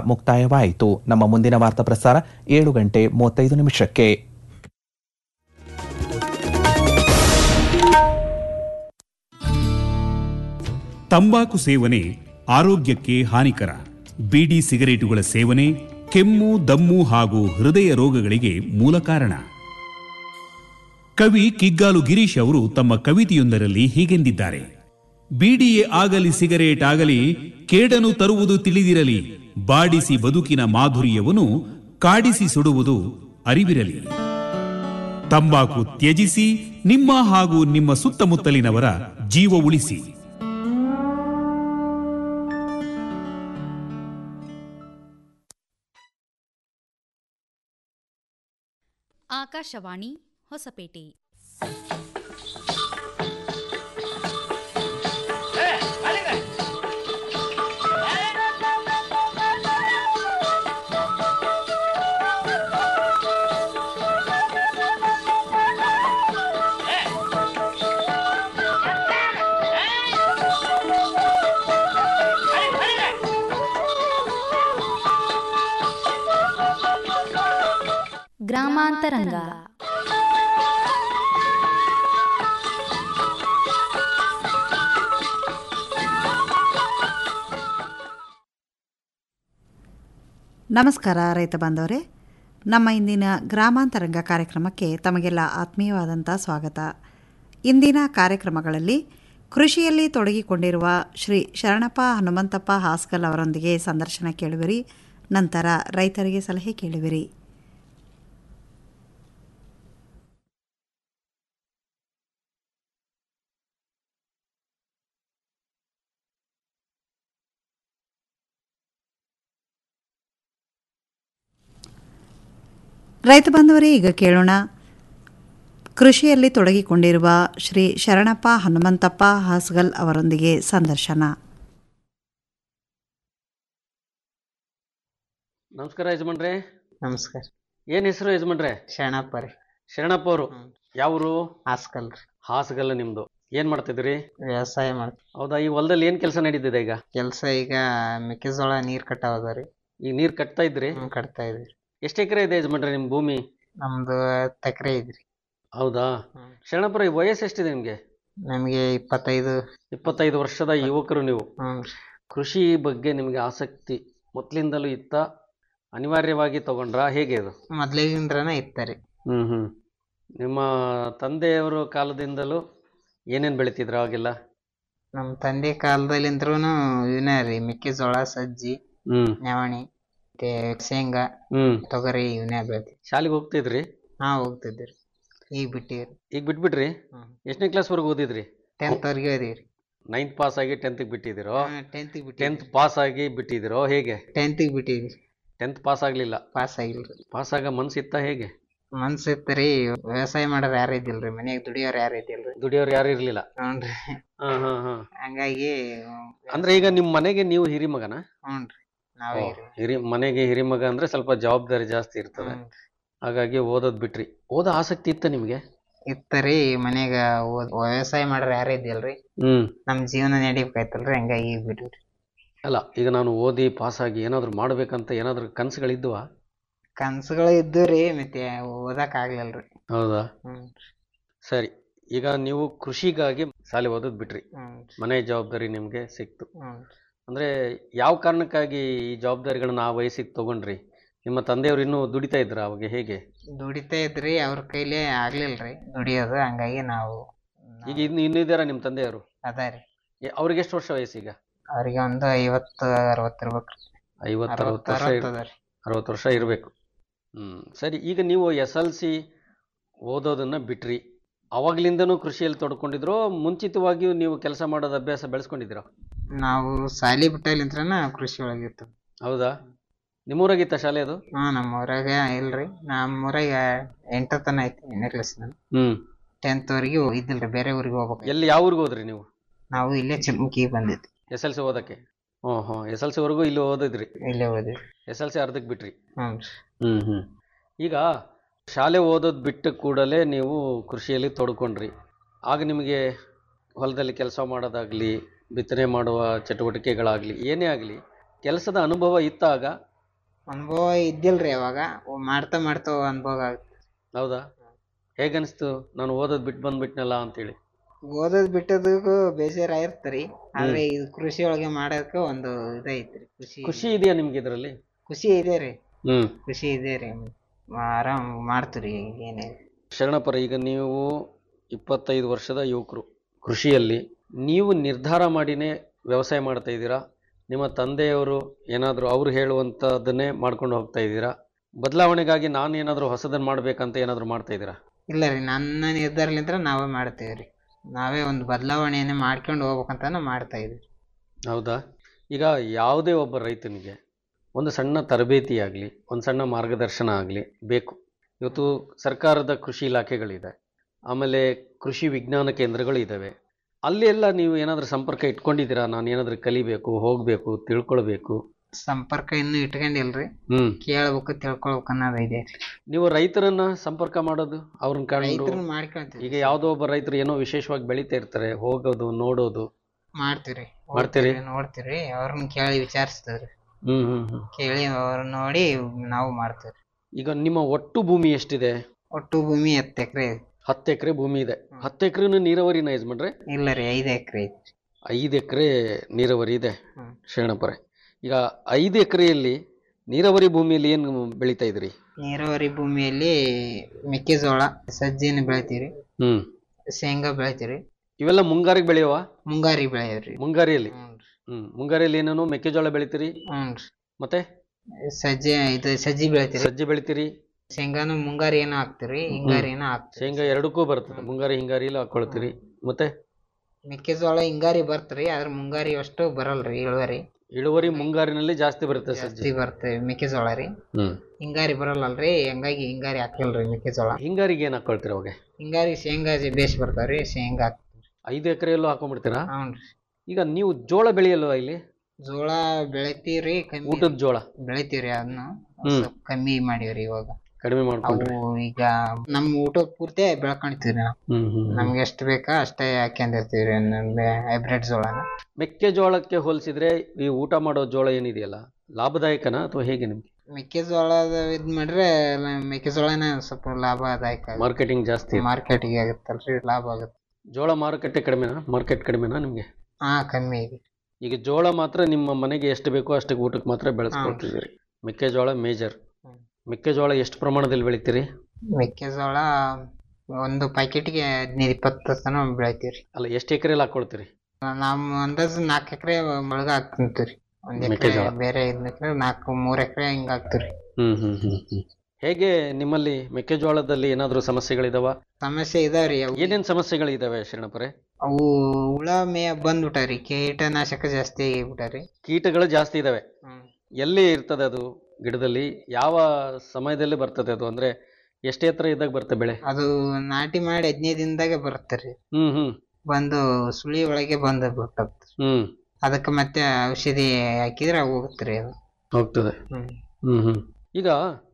ಮುಕ್ತಾಯವಾಯಿತು ನಮ್ಮ ಮುಂದಿನ ವಾರ್ತಾ ಪ್ರಸಾರ ಏಳು ಗಂಟೆ ಮೂವತ್ತೈದು ನಿಮಿಷಕ್ಕೆ ತಂಬಾಕು ಸೇವನೆ ಆರೋಗ್ಯಕ್ಕೆ ಹಾನಿಕರ ಬೀಡಿ ಸಿಗರೇಟುಗಳ ಸೇವನೆ ಕೆಮ್ಮು ದಮ್ಮು ಹಾಗೂ ಹೃದಯ ರೋಗಗಳಿಗೆ ಮೂಲ ಕಾರಣ ಕವಿ ಕಿಗ್ಗಾಲು ಗಿರೀಶ್ ಅವರು ತಮ್ಮ ಕವಿತೆಯೊಂದರಲ್ಲಿ ಹೀಗೆಂದಿದ್ದಾರೆ ಬೀಡಿಯೇ ಆಗಲಿ ಸಿಗರೇಟ್ ಆಗಲಿ ಕೇಡನು ತರುವುದು ತಿಳಿದಿರಲಿ ಬಾಡಿಸಿ ಬದುಕಿನ ಮಾಧುರ್ಯವನ್ನು ಕಾಡಿಸಿ ಸುಡುವುದು ಅರಿವಿರಲಿ ತಂಬಾಕು ತ್ಯಜಿಸಿ ನಿಮ್ಮ ಹಾಗೂ ನಿಮ್ಮ ಸುತ್ತಮುತ್ತಲಿನವರ ಜೀವ ಉಳಿಸಿ ಆಕಾಶವಾಣಿ ಹೊಸಪೇಟೆ ಗ್ರಾಮಾಂತರಂಗ ನಮಸ್ಕಾರ ರೈತ ಬಾಂಧವರೇ ನಮ್ಮ ಇಂದಿನ ಗ್ರಾಮಾಂತರಂಗ ಕಾರ್ಯಕ್ರಮಕ್ಕೆ ತಮಗೆಲ್ಲ ಆತ್ಮೀಯವಾದಂಥ ಸ್ವಾಗತ ಇಂದಿನ ಕಾರ್ಯಕ್ರಮಗಳಲ್ಲಿ ಕೃಷಿಯಲ್ಲಿ ತೊಡಗಿಕೊಂಡಿರುವ ಶ್ರೀ ಶರಣಪ್ಪ ಹನುಮಂತಪ್ಪ ಹಾಸ್ಕಲ್ ಅವರೊಂದಿಗೆ ಸಂದರ್ಶನ ಕೇಳುವಿರಿ ನಂತರ ರೈತರಿಗೆ ಸಲಹೆ ಕೇಳುವಿರಿ ರೈತ ಬಾಂಧವರೇ ಈಗ ಕೇಳೋಣ ಕೃಷಿಯಲ್ಲಿ ತೊಡಗಿಕೊಂಡಿರುವ ಶ್ರೀ ಶರಣಪ್ಪ ಹನುಮಂತಪ್ಪ ಹಾಸ್ಗಲ್ ಅವರೊಂದಿಗೆ ಸಂದರ್ಶನ ನಮಸ್ಕಾರ ಯಜಮಾನ್ರೆ ನಮಸ್ಕಾರ ಏನ್ ಹೆಸರು ಯಜಮಾನ್ರೆ ಶರಣಪ್ಪ ರೀ ಶರಣಪ್ಪ ಅವರು ಹ್ಮ್. ಯಾವರು ಹಾಸ್ಕಲ್ ರೀ ಹಾಸಗಲ್ಲ ನಿಮ್ದು ಏನ್ ಮಾಡ್ತಿದ್ರಿ ವ್ಯವಸಾಯ ಮಾಡ್ತೀವಿ ಹೌದಾ ಈ ಹೊಲದಲ್ಲಿ ಏನ್ ಕೆಲಸ ನಡೀತಿದೆ ಈಗ ಕೆಲಸ ಈಗ ಮೆಕ್ಕೆಜೋಳ ನೀರ್ ಕಟ್ಟಾವದ ರೀ ಈಗ ನೀರ್ ಕಟ್ತಾ ಇದ್ರಿ ಹ್ಮ್, ಕಟ್ತಾ ಇದ್ರಿ ಎಷ್ಟ್ ಎಕರೆ ಇದೆ ಯಜಮಾನ್ರೆ ನಿಮ್ ಭೂಮಿ ನಮ್ದು ತಕ್ರೆ ಐತ್ರಿ ಹೌದಾ ಹ್ಮ್. ಶರಣಪ್ಪರ ವಯಸ್ಸು ಎಷ್ಟಿದೆ ನಿಮ್ಗೆ ನಮಗೆ ಇಪ್ಪತ್ತೈದು ಇಪ್ಪತ್ತೈದು ವರ್ಷದ ಯುವಕರು ನೀವು ಹ್ಮ್ ಕೃಷಿ ಬಗ್ಗೆ ನಿಮ್ಗೆ ಆಸಕ್ತಿ ಮೊದ್ಲಿಂದಲೂ ಇತ್ತ ಅನಿವಾರ್ಯವಾಗಿ ತಗೊಂಡ್ರಾ ಹೇಗೆ ಅದು ಮೊದ್ಲಿಗಿಂದ್ರನ ಇತ್ತರಿ ಹ್ಮ್ ಹ್ಮ್ ನಿಮ್ಮ ತಂದೆಯವರು ಕಾಲದಿಂದಲೂ ಏನೇನ್ ಬೆಳಿತಿದ್ರು ಅವಾಗೆಲ್ಲ ನಮ್ ತಂದೆ ಕಾಲದಲ್ಲಿಂದ್ರೂ ಇವನ ರೀ ಮೆಕ್ಕೆಜೋಳ ಸಜ್ಜಿ ಹ್ಮ್ ನವಣಿ ಮತ್ತೆ ಶೇಂಗಾ ಹ್ಮ್ ತೊಗರಿ ಇವನ್ನೇ ಬೆಳಿತೀವಿ ಶಾಲೆಗೆ ಹೋಗ್ತಿದ್ರಿ ಹಾ ಹೋಗ್ತಿದ್ವಿ ರೀ ಈಗ ಬಿಟ್ಟಿವ್ರಿ ಈಗ ಬಿಟ್ಬಿಟ್ರಿ ಹ್ಮ್ ಎಷ್ಟನೇ ಕ್ಲಾಸ್ವರೆಗೆ ಓದಿದ್ರಿ ಟೆಂತ್ ವರ್ಗೆ ಅದೀವಿ ರೀ ನೈನ್ತ್ ಪಾಸ್ ಆಗಿ ಟೆಂತ್ಗೆ ಬಿಟ್ಟಿದ್ದೀರೋ ಟೆಂತ್ ಬಿಟ್ಟಿವಿ ಟೆಂತ್ ಪಾಸ್ ಆಗಿ ಬಿಟ್ಟಿದ್ದೀರೋ ಹೇಗೆ ಟೆಂತಿಗೆ ಬಿಟ್ಟಿವಿ ಟೆಂತ್ ಪಾಸ್ ಆಗಲಿಲ್ಲ ಪಾಸ್ ಆಗಿಲ್ರಿ ಪಾಸ್ ಆಗ ಮನ್ಸಿತ್ತ ಹೇಗೆ ಮನ್ಸ್ ಇತ್ರಿ ವ್ಯವಸಾಯ ಮಾಡೋರ್ ಯಾರು ಇದ್ದಿಲ್ರಿ ಮನ್ಯಾಗ ದುಡಿಯೋರ್ ಯಾರು ಇದ್ದಿಲ್ರಿ ದುಡಿಯೋರು ಯಾರು ಇರ್ಲಿಲ್ಲ ಹ್ಞೂನ್ರಿ ಹಾ ಹಾ ಹಾ ಹಂಗಾಗಿ ಅಂದ್ರೆ ಈಗ ನಿಮ್ ಮನೆಗೆ ನೀವು ಹಿರಿ ಮಗನ ಹ್ಞೂನ್ರಿ ನಾವೇ ಓ, ಹಿರಿ ಮನೆಗೆ ಹಿರಿ ಮಗ ಅಂದ್ರೆ ಸ್ವಲ್ಪ ಜವಾಬ್ದಾರಿ ಜಾಸ್ತಿ ಇರ್ತದೆ ಹಾಗಾಗಿ ಓದೋದ್ ಬಿಟ್ರಿ ಓದೋ ಆಸಕ್ತಿ ಇತ್ತ ನಿಮ್ಗೆ ಇತ್ತರಿ ಮನ್ಯಾಗ ಓದ್ ವ್ಯವಸಾಯ ಮಾಡೋರ್ ಯಾರು ಇದ್ದಿಲ್ರಿ ಹ್ಮ್ ನಮ್ ಜೀವನ ನಡಿಬೇಕಾಯ್ತಲ್ರಿ ಹಂಗಾಗಿ ಈಗ ಬಿಟ್ವಿ ಅಲ್ಲ ಈಗ ನಾನು ಓದಿ ಪಾಸ್ ಆಗಿ ಏನಾದ್ರು ಮಾಡ್ಬೇಕಂತ ಏನಾದ್ರು ಕನ್ಸುಗಳಿದ್ವಾ ಕನ್ಸುಗಳು ಇದ್ದು ರೀ ಮತ್ತೆ ಓದಕ್ ಆಗ್ಲಿಲ್ರಿ ಹೌದಾ ಹ್ಮ್ ಸರಿ ಈಗ ನೀವು ಕೃಷಿಗಾಗಿ ಶಾಲೆ ಓದೋದ್ ಬಿಟ್ರಿ ಹ್ಮ್ ಮನೆ ಜವಾಬ್ದಾರಿ ನಿಮ್ಗೆ ಸಿಕ್ತು ಹ್ಮ್ ಅಂದ್ರೆ ಯಾವ ಕಾರಣಕ್ಕಾಗಿ ಈ ಜವಾಬ್ದಾರಿಗಳನ್ನ ಆ ವಯಸ್ಸಿಗೆ ತಗೊಂಡ್ರಿ ನಿಮ್ಮ ತಂದೆಯವರು ಇನ್ನೂ ದುಡಿತಾ ಇದ್ರ ಅವಾಗ ಹೇಗೆ ದುಡಿತಾ ಇದ್ರಿ ಅವ್ರ ಕೈಲಿ ಆಗ್ಲಿಲ್ರಿ ದುಡಿಯೋದು ಹಂಗಾಗಿ ನಾವು ಈಗ ಇನ್ನು ಇನ್ನೂ ಇದ್ದಾರ ನಿಮ್ಮ ತಂದೆಯವರು ಅದಾರಿ ಎ- ಅವ್ರಿಗೆ ಎಷ್ಟು ವರ್ಷ ವಯಸ್ಸೀಗ ಅವ್ರಿಗೆ ಒಂದು ಐವತ್ತು ಅರವತ್ತು ಇರ್ಬೇಕ್ರಿ ಐವತ್ತು ಅರವತ್ತು ಅರವತ್ತು ವರ್ಷ ಅರವತ್ತು ಇರ್- ಅದಾರಿ ಅರವತ್ತು ವರ್ಷ ಇರಬೇಕು ಹ್ಮ್ ಸರಿ ಈಗ ನೀವು ಎಸ್ ಎಲ್ ಸಿ ಓದೋದನ್ನ ಬಿಟ್ರಿ ಅವಾಗ್ಲಿಂದನೂ ಕೃಷಿಯಲ್ಲಿ ತೊಡ್ಕೊಂಡಿದ್ರೋ ಮುಂಚಿತವಾಗಿಯೂ ನೀವು ಕೆಲಸ ಮಾಡೋದು ಅಭ್ಯಾಸ ಬೆಳೆಸ್ಕೊಂಡಿದ್ದೀರೋ ನಾವು ಶಾಲಿ ಬಿಟ್ಟಲಿಂತ್ರನ ಕೃಷಿ ಒಳಗಿತ್ತು ಹೌದಾ ನಿಮ್ಮೂರಾಗಿತ್ತ ಶಾಲೆ ಅದು ಹಾ ನಮ್ಮ ಊರಾಗ ಇಲ್ರಿ ನಮ್ಮ ಊರಾಗ ಎಂಟು ತನ ಐತಿ ಎಂಟನೇ ಕ್ಲಾಸ್ ಹ್ಮ್ ಟೆಂತ್ ವರೆಗೆ ಇದ್ದಿಲ್ರಿ ಬೇರೆ ಊರಿಗೆ ಹೋಗ್ಬೇಕು ಎಲ್ಲಿ ಯಾವ ಊರಿಗೆ ಹೋದ್ರಿ ನೀವು ನಾವು ಇಲ್ಲೇ ಚಿಲ್ಮುಖಿ ಬಂದಿದ್ವಿ ಎಸ್ ಎಲ್ ಸಿ ಓದಕ್ಕೆ ಹ್ಞೂ ಹ್ಞೂ ಎಸ್ ಎಲ್ ಸಿ ವರೆಗೂ ಇಲ್ಲಿ ಓದಿದ್ರಿ ಇಲ್ಲೇ ಓದಿವಿ ಎಸ್ ಎಲ್ ಸಿ ಅರ್ಧಕ್ಕೆ ಬಿಟ್ರಿ ಹ್ಞೂ ಹ್ಮ್ ಹ್ಮ್ ಈಗ ಶಾಲೆ ಓದೋದು ಬಿಟ್ಟ ಕೂಡಲೇ ನೀವು ಕೃಷಿಯಲ್ಲಿ ತೊಡ್ಕೊಂಡ್ರಿ ಆಗ ನಿಮಗೆ ಹೊಲದಲ್ಲಿ ಕೆಲಸ ಮಾಡೋದಾಗ್ಲಿ ಬಿತ್ತನೆ ಮಾಡುವ ಚಟುವಟಿಕೆಗಳಾಗ್ಲಿ ಏನೇ ಆಗಲಿ ಕೆಲಸದ ಅನುಭವ ಇತ್ತಾಗ ಅನುಭವ ಇದ್ದಿಲ್ರಿ ಅವಾಗ ಮಾಡ್ತಾ ಮಾಡ್ತಾ ಅನುಭವ ಆಗುತ್ತೆ ಹೌದಾ ಹೇಗನ್ನಿಸ್ತು ನಾನು ಓದೋದು ಬಿಟ್ಟು ಬಂದ್ಬಿಟ್ನಲ್ಲ ಅಂತೇಳಿ ಓದೋದ್ ಬಿಟ್ಟದಕ್ಕೂ ಬೇಜಾರ್ ಆಗಿರ್ತರಿ ಆದ್ರೆ ಇದು ಕೃಷಿ ಒಳಗೆ ಮಾಡೋದಕ್ಕೆ ಒಂದು ಇದೈತ್ರಿ ಖುಷಿ ಖುಷಿ ಇದೆಯಾ ನಿಮ್ಗೆ ಇದರಲ್ಲಿ ಖುಷಿ ಇದೆ ರೀ ಹ್ಮ್ ಖುಷಿ ಇದೆ ರೀ ಆರಾಮ್ ಮಾಡ್ತೀರಿ ಏನಿಲ್ಲ ಶರಣಪ್ಪರ ಈಗ ನೀವು ಇಪ್ಪತ್ತೈದು ವರ್ಷದ ಯುವಕರು ಕೃಷಿಯಲ್ಲಿ ನೀವು ನಿರ್ಧಾರ ಮಾಡಿನೇ ವ್ಯವಸಾಯ ಮಾಡ್ತಾ ಇದ್ದೀರಾ ನಿಮ್ಮ ತಂದೆಯವರು ಏನಾದರೂ ಅವ್ರು ಹೇಳುವಂಥದ್ದನ್ನೇ ಮಾಡ್ಕೊಂಡು ಹೋಗ್ತಾ ಇದ್ದೀರಾ ಬದಲಾವಣೆಗಾಗಿ ನಾನು ಏನಾದರೂ ಹೊಸದನ್ನು ಮಾಡಬೇಕಂತ ಏನಾದರೂ ಮಾಡ್ತಾ ಇದ್ದೀರಾ ಇಲ್ಲ ರೀ ನನ್ನ ನಿರ್ಧಾರಲಿಂತ್ರ ನಾವೇ ಮಾಡ್ತೀವಿ ರೀ ನಾವೇ ಒಂದು ಬದಲಾವಣೆಯನ್ನ ಮಾಡ್ಕೊಂಡು ಹೋಗ್ಬೇಕಂತ ಮಾಡ್ತಾ ಇದೀವಿ ಹೌದಾ ಈಗ ಯಾವುದೇ ಒಬ್ಬ ರೈತನಿಗೆ ಒಂದು ಸಣ್ಣ ತರಬೇತಿ ಆಗಲಿ ಒಂದು ಸಣ್ಣ ಮಾರ್ಗದರ್ಶನ ಆಗಲಿ ಬೇಕು ಇವತ್ತು ಸರ್ಕಾರದ ಕೃಷಿ ಇಲಾಖೆಗಳಿದೆ ಆಮೇಲೆ ಕೃಷಿ ವಿಜ್ಞಾನ ಕೇಂದ್ರಗಳು ಇದ್ದಾವೆ ಅಲ್ಲಿ ಎಲ್ಲ ನೀವು ಏನಾದರೂ ಸಂಪರ್ಕ ಇಟ್ಕೊಂಡಿದ್ದೀರಾ ನಾನು ಏನಾದರೂ ಕಲಿಬೇಕು ಹೋಗಬೇಕು ತಿಳ್ಕೊಳ್ಬೇಕು ಸಂಪರ್ಕ ಇನ್ನೂ ಇಟ್ಕೊಂಡಿಲ್ರಿ ಹ್ಞೂ ಕೇಳ್ಬೇಕು ತಿಳ್ಕೊಳ್ಬೇಕು ಅನ್ನೋದು ಇದೆ ರೀ ನೀವು ರೈತರನ್ನ ಸಂಪರ್ಕ ಮಾಡೋದು ಅವ್ರನ್ನ ಕಂಡು ರೈತರನ್ನ ಮಾಡ್ಕೊಂತೀವಿ ಈಗ ಯಾವುದೋ ಒಬ್ಬ ರೈತರು ಏನೋ ವಿಶೇಷವಾಗಿ ಬೆಳೀತಾ ಇರ್ತಾರೆ ಹೋಗೋದು ನೋಡೋದು ಮಾಡ್ತೀವ್ರಿ ಮಾಡ್ತೀರಿ? ಹೋಗ್ತೀವಿ, ನೋಡ್ತೀವ್ರಿ ಅವ್ರನ್ನ ಕೇಳಿ ವಿಚಾರಿಸ್ತೀವ್ರಿ ಹ್ಞೂ ಹ್ಞೂ ಹ್ಞೂ ಕೇಳಿ ಅವ್ರನ್ನ ನೋಡಿ ನಾವು ಮಾಡ್ತೀವ್ರಿ ಈಗ ನಿಮ್ಮ ಒಟ್ಟು ಭೂಮಿ ಎಷ್ಟಿದೆ ಒಟ್ಟು ಭೂಮಿ ಹತ್ತು ಎಕರೆ ಹತ್ತು ಎಕರೆ ಭೂಮಿ ಇದೆ ಹತ್ತು ಎಕರೆನೂ ನೀರಾವರಿನ ಯಜಮಾನ್ರೆ ಇಲ್ಲ ರೀ ಐದು ಎಕರೆ ಐತಿ ಐದು ಎಕರೆ ನೀರಾವರಿ ಇದೆ ಹ್ಮ್. ಶರಣಪುರೆ ಈಗ ಐದು ಎಕರೆಯಲ್ಲಿ ನೀರಾವರಿ ಭೂಮಿಯಲ್ಲಿ ಏನು ಬೆಳೀತಾ ಇದ್ರಿ ನೀರಾವರಿ ಭೂಮಿಯಲ್ಲಿ ಮೆಕ್ಕೆಜೋಳ ಸಜ್ಜಿನ ಬೆಳಿತೀವ್ರಿ ಹ್ಮ್ ಶೇಂಗಾ ಬೆಳಿತೀವ್ರಿ ಇವೆಲ್ಲ ಮುಂಗಾರಿಗೆ ಬೆಳೆಯುವ ಮುಂಗಾರಿ ಬೆಳೆಯವ್ರಿ ಮುಂಗಾರಿಯಲ್ಲಿ ಹ್ಞೂ ಹ್ಮ್ ಮುಂಗಾರಿಯಲ್ಲಿ ಏನೇನು ಮೆಕ್ಕೆಜೋಳ ಬೆಳಿತೀರಿ ಹ್ಞೂ ಮತ್ತೆ ಸಜ್ಜೆ ಇದು ಸಜ್ಜಿ ಬೆಳಿತೀರಿ ಸಜ್ಜೆ ಬೆಳಿತೀರಿ ಶೇಂಗಾನು ಮುಂಗಾರಿ ಏನೋ ಹಾಕ್ತಿವ್ರಿ ಹಿಂಗಾರಿ ಏನೋ ಹಾಕ್ತಿವಿ ಶೇಂಗಾ ಎರಡಕ್ಕೂ ಬರ್ತದೆ ಮುಂಗಾರಿ ಹಿಂಗಾರಿಲಿ ಹಾಕೊಳ್ತೀರಿ ಮತ್ತೆ ಮೆಕ್ಕೆಜೋಳ ಹಿಂಗಾರಿ ಬರ್ತ್ರಿ ಆದ್ರ ಮುಂಗಾರಿ ಅಷ್ಟು ಬರಲ್ರಿ ಇಳುವರಿ ಇಳುವರಿ ಮುಂಗಾರಿನಲ್ಲಿ ಜಾಸ್ತಿ ಬರುತ್ತೆ ಸಜ್ಜೆ ಜಾಸ್ತಿ ಬರ್ತವೆ ಮೆಕ್ಕೆಜೋಳ ರೀ ಹ್ಮ್ ಹಿಂಗಾರಿ ಬರಲ್ಲಲ್ರಿ ಹಂಗಾಗಿ ಹಿಂಗಾರಿ ಹಾಕಿಲ್ರಿ ಮೆಕ್ಕೆಜೋಳ ಹಿಂಗಾರಿಗೆ ಏನು ಹಾಕೊಳ್ತೀರಿ ಅವಾಗ ಹಿಂಗಾರಿ ಶೇಂಗಾ ಜೆ- ಬೇಸ್ ಬರ್ತಾವ್ರಿ ಶೇಂಗಾ ಹಾಕ್ತಿವ್ರಿ ಐದು ಎಕರೆಯಲ್ಲೂ ಹಾಕೊಂಡ್ಬಿಡ್ತೀರಾ ಹ್ಞೂನ್ರಿ ಈಗ ನೀವು ಜೋಳ ಬೆಳೆಯಲ್ವಾ ಇಲ್ಲಿ ಜೋಳ ಬೆಳಿತೀವ್ರಿ ಕಮ್ಮಿ ಊಟದ ಜೋಳ ಬೆಳಿತೀವ್ರಿ ಅದನ್ನ ಹ್ಮ್. ಸ್ವಲ್ಪ ಕಮ್ಮಿ ಮಾಡೀವ್ರಿ ಇವಾಗ ಕಡಿಮೆ ಮಾಡ್ಕೊಂಡ್ರಿ ಅವು ಈಗ ನಮ್ ಊಟ ಪೂರ್ತಿ ಬೆಳ್ಕೊಂತೀವ್ರಿ ನಾವು ಹ್ಮ್ ಹ್ಮ್ ಹ್ಮ್. ನಮ್ಗೆ ಎಷ್ಟು ಬೇಕಾ ಅಷ್ಟೇ ಹಾಕ್ಯಂದಿರ್ತೀವ್ರಿ ಹೈಬ್ರಿಡ್ ಜೋಳನ ಮೆಕ್ಕೆಜೋಳಕ್ಕೆ ಹೋಲಿಸಿದ್ರೆ ಈ ಊಟ ಮಾಡೋ ಜೋಳ ಏನಿದೆಯಲ್ಲ ಲಾಭದಾಯಕನಾ ಅಥವಾ ಹೇಗೆ ನಿಮ್ಗೆ ಮೆಕ್ಕೆಜೋಳದ ಇದ್ ಮಾಡ್ರೆ ಲ- ಮೆಕ್ಕೆಜೋಳನ ಸ್ವಲ್ಪ ಲಾಭದಾಯಕ ಮಾರ್ಕೆಟಿಂಗ್ ಜಾಸ್ತಿ ಇದೆ. ಮಾರ್ಕೆಟಿಗೆ ಆಗುತ್ತಲ್ರಿ ಲಾಭ ಆಗುತ್ತೆ ಜೋಳ ಮಾರುಕಟ್ಟೆ ಕಡಿಮೆನಾ ಮಾರ್ಕೆಟ್ ಕಡಿಮೆನಾ ನಿಮ್ಗೆ ಹಾ ಕಮ್ಮಿ ಇದೆ ಈಗ ಜೋಳ ಮಾತ್ರ ನಿಮ್ಮ ಮನೆಗೆ ಎಷ್ಟು ಬೇಕೋ ಅಷ್ಟಕ್ಕೆ ಊಟಕ್ಕೆ ಮಾತ್ರ ಬೆಳೆಸ್ಕೊಳ್ತಿದ್ದೀರಿ ಮೆಕ್ಕೆಜೋಳ ಮೇಜರ್ ಹ್ಮ್. ಮೆಕ್ಕೆಜೋಳ ಎಷ್ಟು ಪ್ರಮಾಣದಲ್ಲಿ ಬೆಳಿತೀರಿ ಮೆಕ್ಕೆಜೋಳ ಒಂದು ಪ್ಯಾಕೆಟ್ಗೆ ಹದಿನೈದು ಇಪ್ಪತ್ತು ತನ ಬೆಳಿತೀವ್ರಿ ಅಲ್ಲ ಎಷ್ಟು ಎಕರೆಯಲ್ಲಿ ಹಾಕೊಳ್ತೀರಿ ನಮ್ಮ ಅಂದಾಜು ನಾಲ್ಕು ಎಕರೆ ಮೊಳಗ ಹಾಕ್ತಿರ್ತೀವ್ರಿ ಒಂದ್ ಎಕರೆ ಮೆಕ್ಕೆಜೋಳ. ಬೇರೆ ಐದ್ ಎಕರೆ ನಾಲ್ಕು ಮೂರ್ ಎಕರೆ ಹಿಂಗ ಹಾಕ್ತಿವ್ರಿ ಹ್ಮ್ ಹ್ಮ್ ಹ್ಮ್ ಹ್ಮ್ ಹೇಗೆ ನಿಮ್ಮಲ್ಲಿ ಮೆಕ್ಕೆಜೋಳದಲ್ಲಿ ಏನಾದರೂ ಸಮಸ್ಯೆಗಳಿದಾವ ಸಮಸ್ಯೆ ಇದಾವ್ರಿ ಅವು ಏನೇನ್ ಸಮಸ್ಯೆಗಳಿದಾವೆ ಶರಣಪುರೆ ಅವು ಹುಳ ಮೇ ಬಂದ್ಬಿಟ್ಟಾರಿ ಕೀಟನಾಶಕ ಜಾಸ್ತಿ ಆಗಿಬಿಟ್ಟಾರಿ ಕೀಟಗಳು ಜಾಸ್ತಿ ಇದಾವೆ ಹ್ಮ್ ಎಲ್ಲಿ ಇರ್ತದೆ ಅದು ಗಿಡದಲ್ಲಿ ಯಾವ ಸಮಯದಲ್ಲಿ ಬರ್ತದೆ ಅದು ಅಂದ್ರೆ ಎಷ್ಟೇ ಎತ್ತರ ಇದ್ದಾಗ ಬರ್ತದೆ ಬೆಳೆ ಅದು ನಾಟಿ ಮಾಡಿ ಹದಿನೈದು ದಿನದಾಗೆ ಬರುತ್ತಾರೆ ಹ್ಮ್ ಹ್ಮ್ ಬಂದು ಸುಳಿ ಒಳಗೆ ಬಂದು ಬಿಡ್ತದ ಹ್ಮ್ ಅದಕ್ಕೆ ಮತ್ತೆ ಔಷಧಿ ಹಾಕಿದ್ರೆ ಹೋಗುತ್ತೆ ಅದು ಹೋಗ್ತದೆ ಹ್ಮ್ ಹ್ಮ್ ಹ್ಮ್ ಈಗ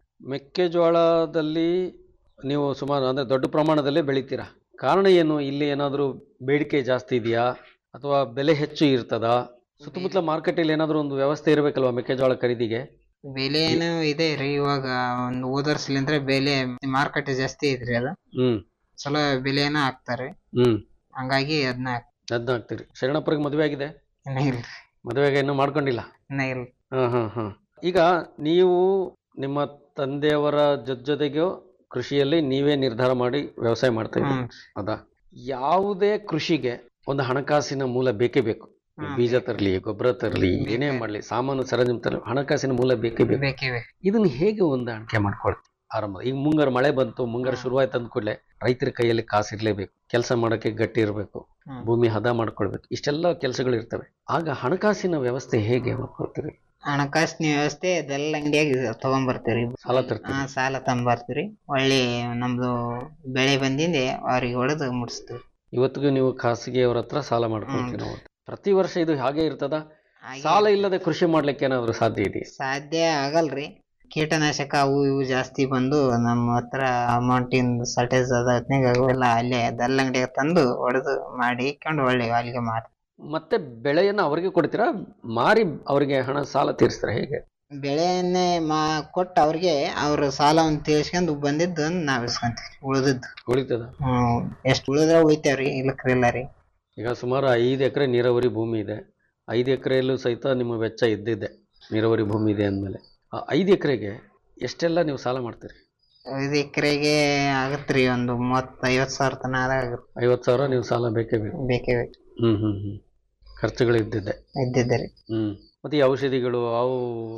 ಮೆಕ್ಕೆಜೋಳದಲ್ಲಿ ನೀವು ಸುಮಾರು ಅಂದ್ರೆ ದೊಡ್ಡ ಪ್ರಮಾಣದಲ್ಲಿ ಬೆಳಿತೀರಾ ಕಾರಣ ಏನು ಇಲ್ಲಿ ಏನಾದರೂ ಬೇಡಿಕೆ ಜಾಸ್ತಿ ಇದೆಯಾ ಅಥವಾ ಬೆಲೆ ಹೆಚ್ಚು ಇರ್ತದಾ ಸುತ್ತಮುತ್ತಲ ಮಾರ್ಕೆಟಲ್ಲಿ ಏನಾದರೂ ಒಂದು ವ್ಯವಸ್ಥೆ ಇರಬೇಕಲ್ವಾ ಮೆಕ್ಕೆಜೋಳ ಖರೀದಿಗೆ ಬೆಲೆನು ಇದೆ ರೀ ಇವಾಗ ಒಂದು ಹೋದ ವರ್ಷಲಿಂದ್ರೆ ಬೆಲೆ ಮಾರ್ಕೆಟ್ ಜಾಸ್ತಿ ಐತ್ರಿ ಅದು ಹ್ಮ್ ಚಲೋ ಬೆಲೆನ ಹಾಕ್ತಾರೆ ಹ್ಮ್ ಹಂಗಾಗಿ ಅದನ್ನ ಅದನ್ನ ಹಾಕ್ತೀರಿ ಶರಣಪ್ಪರಿಗೆ ಮದುವೆ ಆಗಿದೆ ಇನ್ನ ಇಲ್ರಿ ಮದುವೆಗೆ ಇನ್ನೂ ಮಾಡ್ಕೊಂಡಿಲ್ಲ ಇನ್ನ ಇಲ್ಲ ಹಾಂ ಹಾಂ ಹಾಂ ಈಗ ನೀವು ನಿಮ್ಮ ತಂದೆಯವರ ಜೊತೆ ಜೊತೆಗೂ ಕೃಷಿಯಲ್ಲಿ ನೀವೇ ನಿರ್ಧಾರ ಮಾಡಿ ವ್ಯವಸಾಯ ಮಾಡ್ತಾ ಇದ್ದೀರಿ ಹ್ಮ್ ಹೌದಾ ಯಾವುದೇ ಕೃಷಿಗೆ ಒಂದು ಹಣಕಾಸಿನ ಮೂಲ ಬೇಕೇ ಬೇಕು ಹ್ಮ್. ಬೀಜ ತರಲಿ ಗೊಬ್ಬರ ತರಲಿ ಏನೇ ಮಾಡಲಿ ಸಾಮಾನು ಸರಂಜಾಮ ತರಲಿ ಹಣಕಾಸಿನ ಮೂಲ ಬೇಕೇ ಬೇಕು ಬೇಕೇ ಬೇಕು ಇದನ್ನ ಹೇಗೆ ಹೊಂದಾಣಿಕೆ ಮಾಡ್ಕೊಳ್ತೀವಿ ಆರಂಭ ಈಗ ಮುಂಗಾರು ಮಳೆ ಬಂತು ಮುಂಗಾರು ಹ್ಮ್. ಶುರುವಾಯ್ತು ಅಂದ ಕೂಡಲೇ ರೈತರ ಕೈಯಲ್ಲಿ ಕಾಸು ಇರಲೇಬೇಕು ಕೆಲಸ ಮಾಡೋಕ್ಕೆ ಗಟ್ಟಿ ಇರಬೇಕು ಹ್ಮ್. ಭೂಮಿ ಹದ ಮಾಡ್ಕೊಳ್ಬೇಕು ಇಷ್ಟೆಲ್ಲ ಕೆಲಸಗಳು ಇರ್ತವೆ ಆಗ ಹಣಕಾಸಿನ ವ್ಯವಸ್ಥೆ ಹೇಗೆ ಮಾಡ್ಕೊಳ್ತೀರಿ ಹಣಕಾಸಿನ ವ್ಯವಸ್ಥೆ ಇದೆಲ್ಲ ಅಂಗಡಿಯಾಗ ತಗೊಂಬರ್ತೀವ್ರಿ ಸಾಲ ತರ್ತೀರಿ ಹಾ ಸಾಲ ತಂಬರ್ತೀವ್ರಿ ಒಳ್ಳೆ ನಮ್ದು ಬೆಳೆ ಬಂದಿಂದೆ ಅವ್ರಿಗೆ ಹೊಡೆದು ಮುಟ್ಟಿಸ್ತೀವಿ ಇವತ್ತಿಗೂ ನೀವು ಖಾಸಗಿಯವ್ರ ಹತ್ರ ಸಾಲ ಮಾಡ್ಕೊಳ್ತೀವಿ ನಾವು ಪ್ರತಿ ವರ್ಷ ಇದು ಹಾಗೆ ಇರ್ತದ ಹಾಗೆ ಸಾಲ ಇಲ್ಲದೆ ಕೃಷಿ ಮಾಡ್ಲಿಕ್ಕೆ ಏನಾದ್ರು ಸಾಧ್ಯ ಇದೆಯಾ ಸಾಧ್ಯ ಆಗಲ್ರಿ ಕೀಟನಾಶಕ ಅವು ಇವು ಜಾಸ್ತಿ ಬಂದು ನಮ್ಮ ಹತ್ರ ಅಮೌಂಟಿನ ಸರ್ಟೇಜ್ ಅದ ಹೊತ್ನ್ಯಾಗ ಅವೆಲ್ಲ ಅಲ್ಲೇ ದಲ್ಲ ಅಂಗಡಿಯಾಗ ತಂದು ಹೊಡೆದು ಮಾಡಿ ಇಕ್ಕೊಂಡು ಒಳ್ಳೆ ಅಲ್ಲಿಗೆ ಮಾರಿ ಮತ್ತೆ ಬೆಳೆಯನ್ನು ಅವರಿಗೆ ಕೊಡ್ತೀರಾ ಮಾರಿ ಅವರಿಗೆ ಹಣ ಸಾಲ ತೀರಿಸ್ತಾರೆ ಹೇಗೆ ಬೆಳೆಯನ್ನೇ ಮಾ ಕೊಟ್ಟು ಅವ್ರಿಗೆ ಅವ್ರ ಸಾಲವನ್ನು ತೀರ್ಸ್ಕೊಂಡು ಬಂದಿದ್ದು ನಾವ್ ಇಸ್ಕೊಂತೀವಿ ಉಳ್ದದ್ದು ಉಳಿತದ ಹ್ಮ್ ಎಷ್ಟು ಉಳಿದ್ರೆ ಉಳಿತೇವ್ರಿ ಇಲ್ಲಕ್ರಿ ಇಲ್ಲ ರೀ ಈಗ ಸುಮಾರು ಐದು ಎಕರೆ ನೀರಾವರಿ ಭೂಮಿ ಇದೆ ಐದು ಎಕರೆಯಲ್ಲೂ ಸಹಿತ ನಿಮ್ಮ ವೆಚ್ಚ ಇದ್ದಿದೆ ನೀರಾವರಿ ಭೂಮಿ ಇದೆ ಅಂದಮೇಲೆ ಆ ಐದು ಎಕರೆಗೆ ಎಷ್ಟೆಲ್ಲ ನೀವು ಸಾಲ ಮಾಡ್ತೀರಿ ಐದು ಎಕರೆಗೆ ಆಗತ್ರಿ ಒಂದು ಮೂವತ್ತು ಐವತ್ತು ಸಾವಿರ ತನ ಆಗುತ್ತೆ ಐವತ್ತು ಸಾವಿರ ನೀವು ಸಾಲ ಬೇಕೇ ಬೇಕು ಬೇಕೇ ಬೇಕು ಹ್ಞೂ ಹ್ಞೂ ಹ್ಞೂ ಖರ್ಚುಗಳು ಇದ್ದಿದ್ದೆ ಇದ್ದಿದ್ದೆ ರೀ ಹ್ಞೂ ಮತ್ತು ಈ ಔಷಧಿಗಳು ಅವು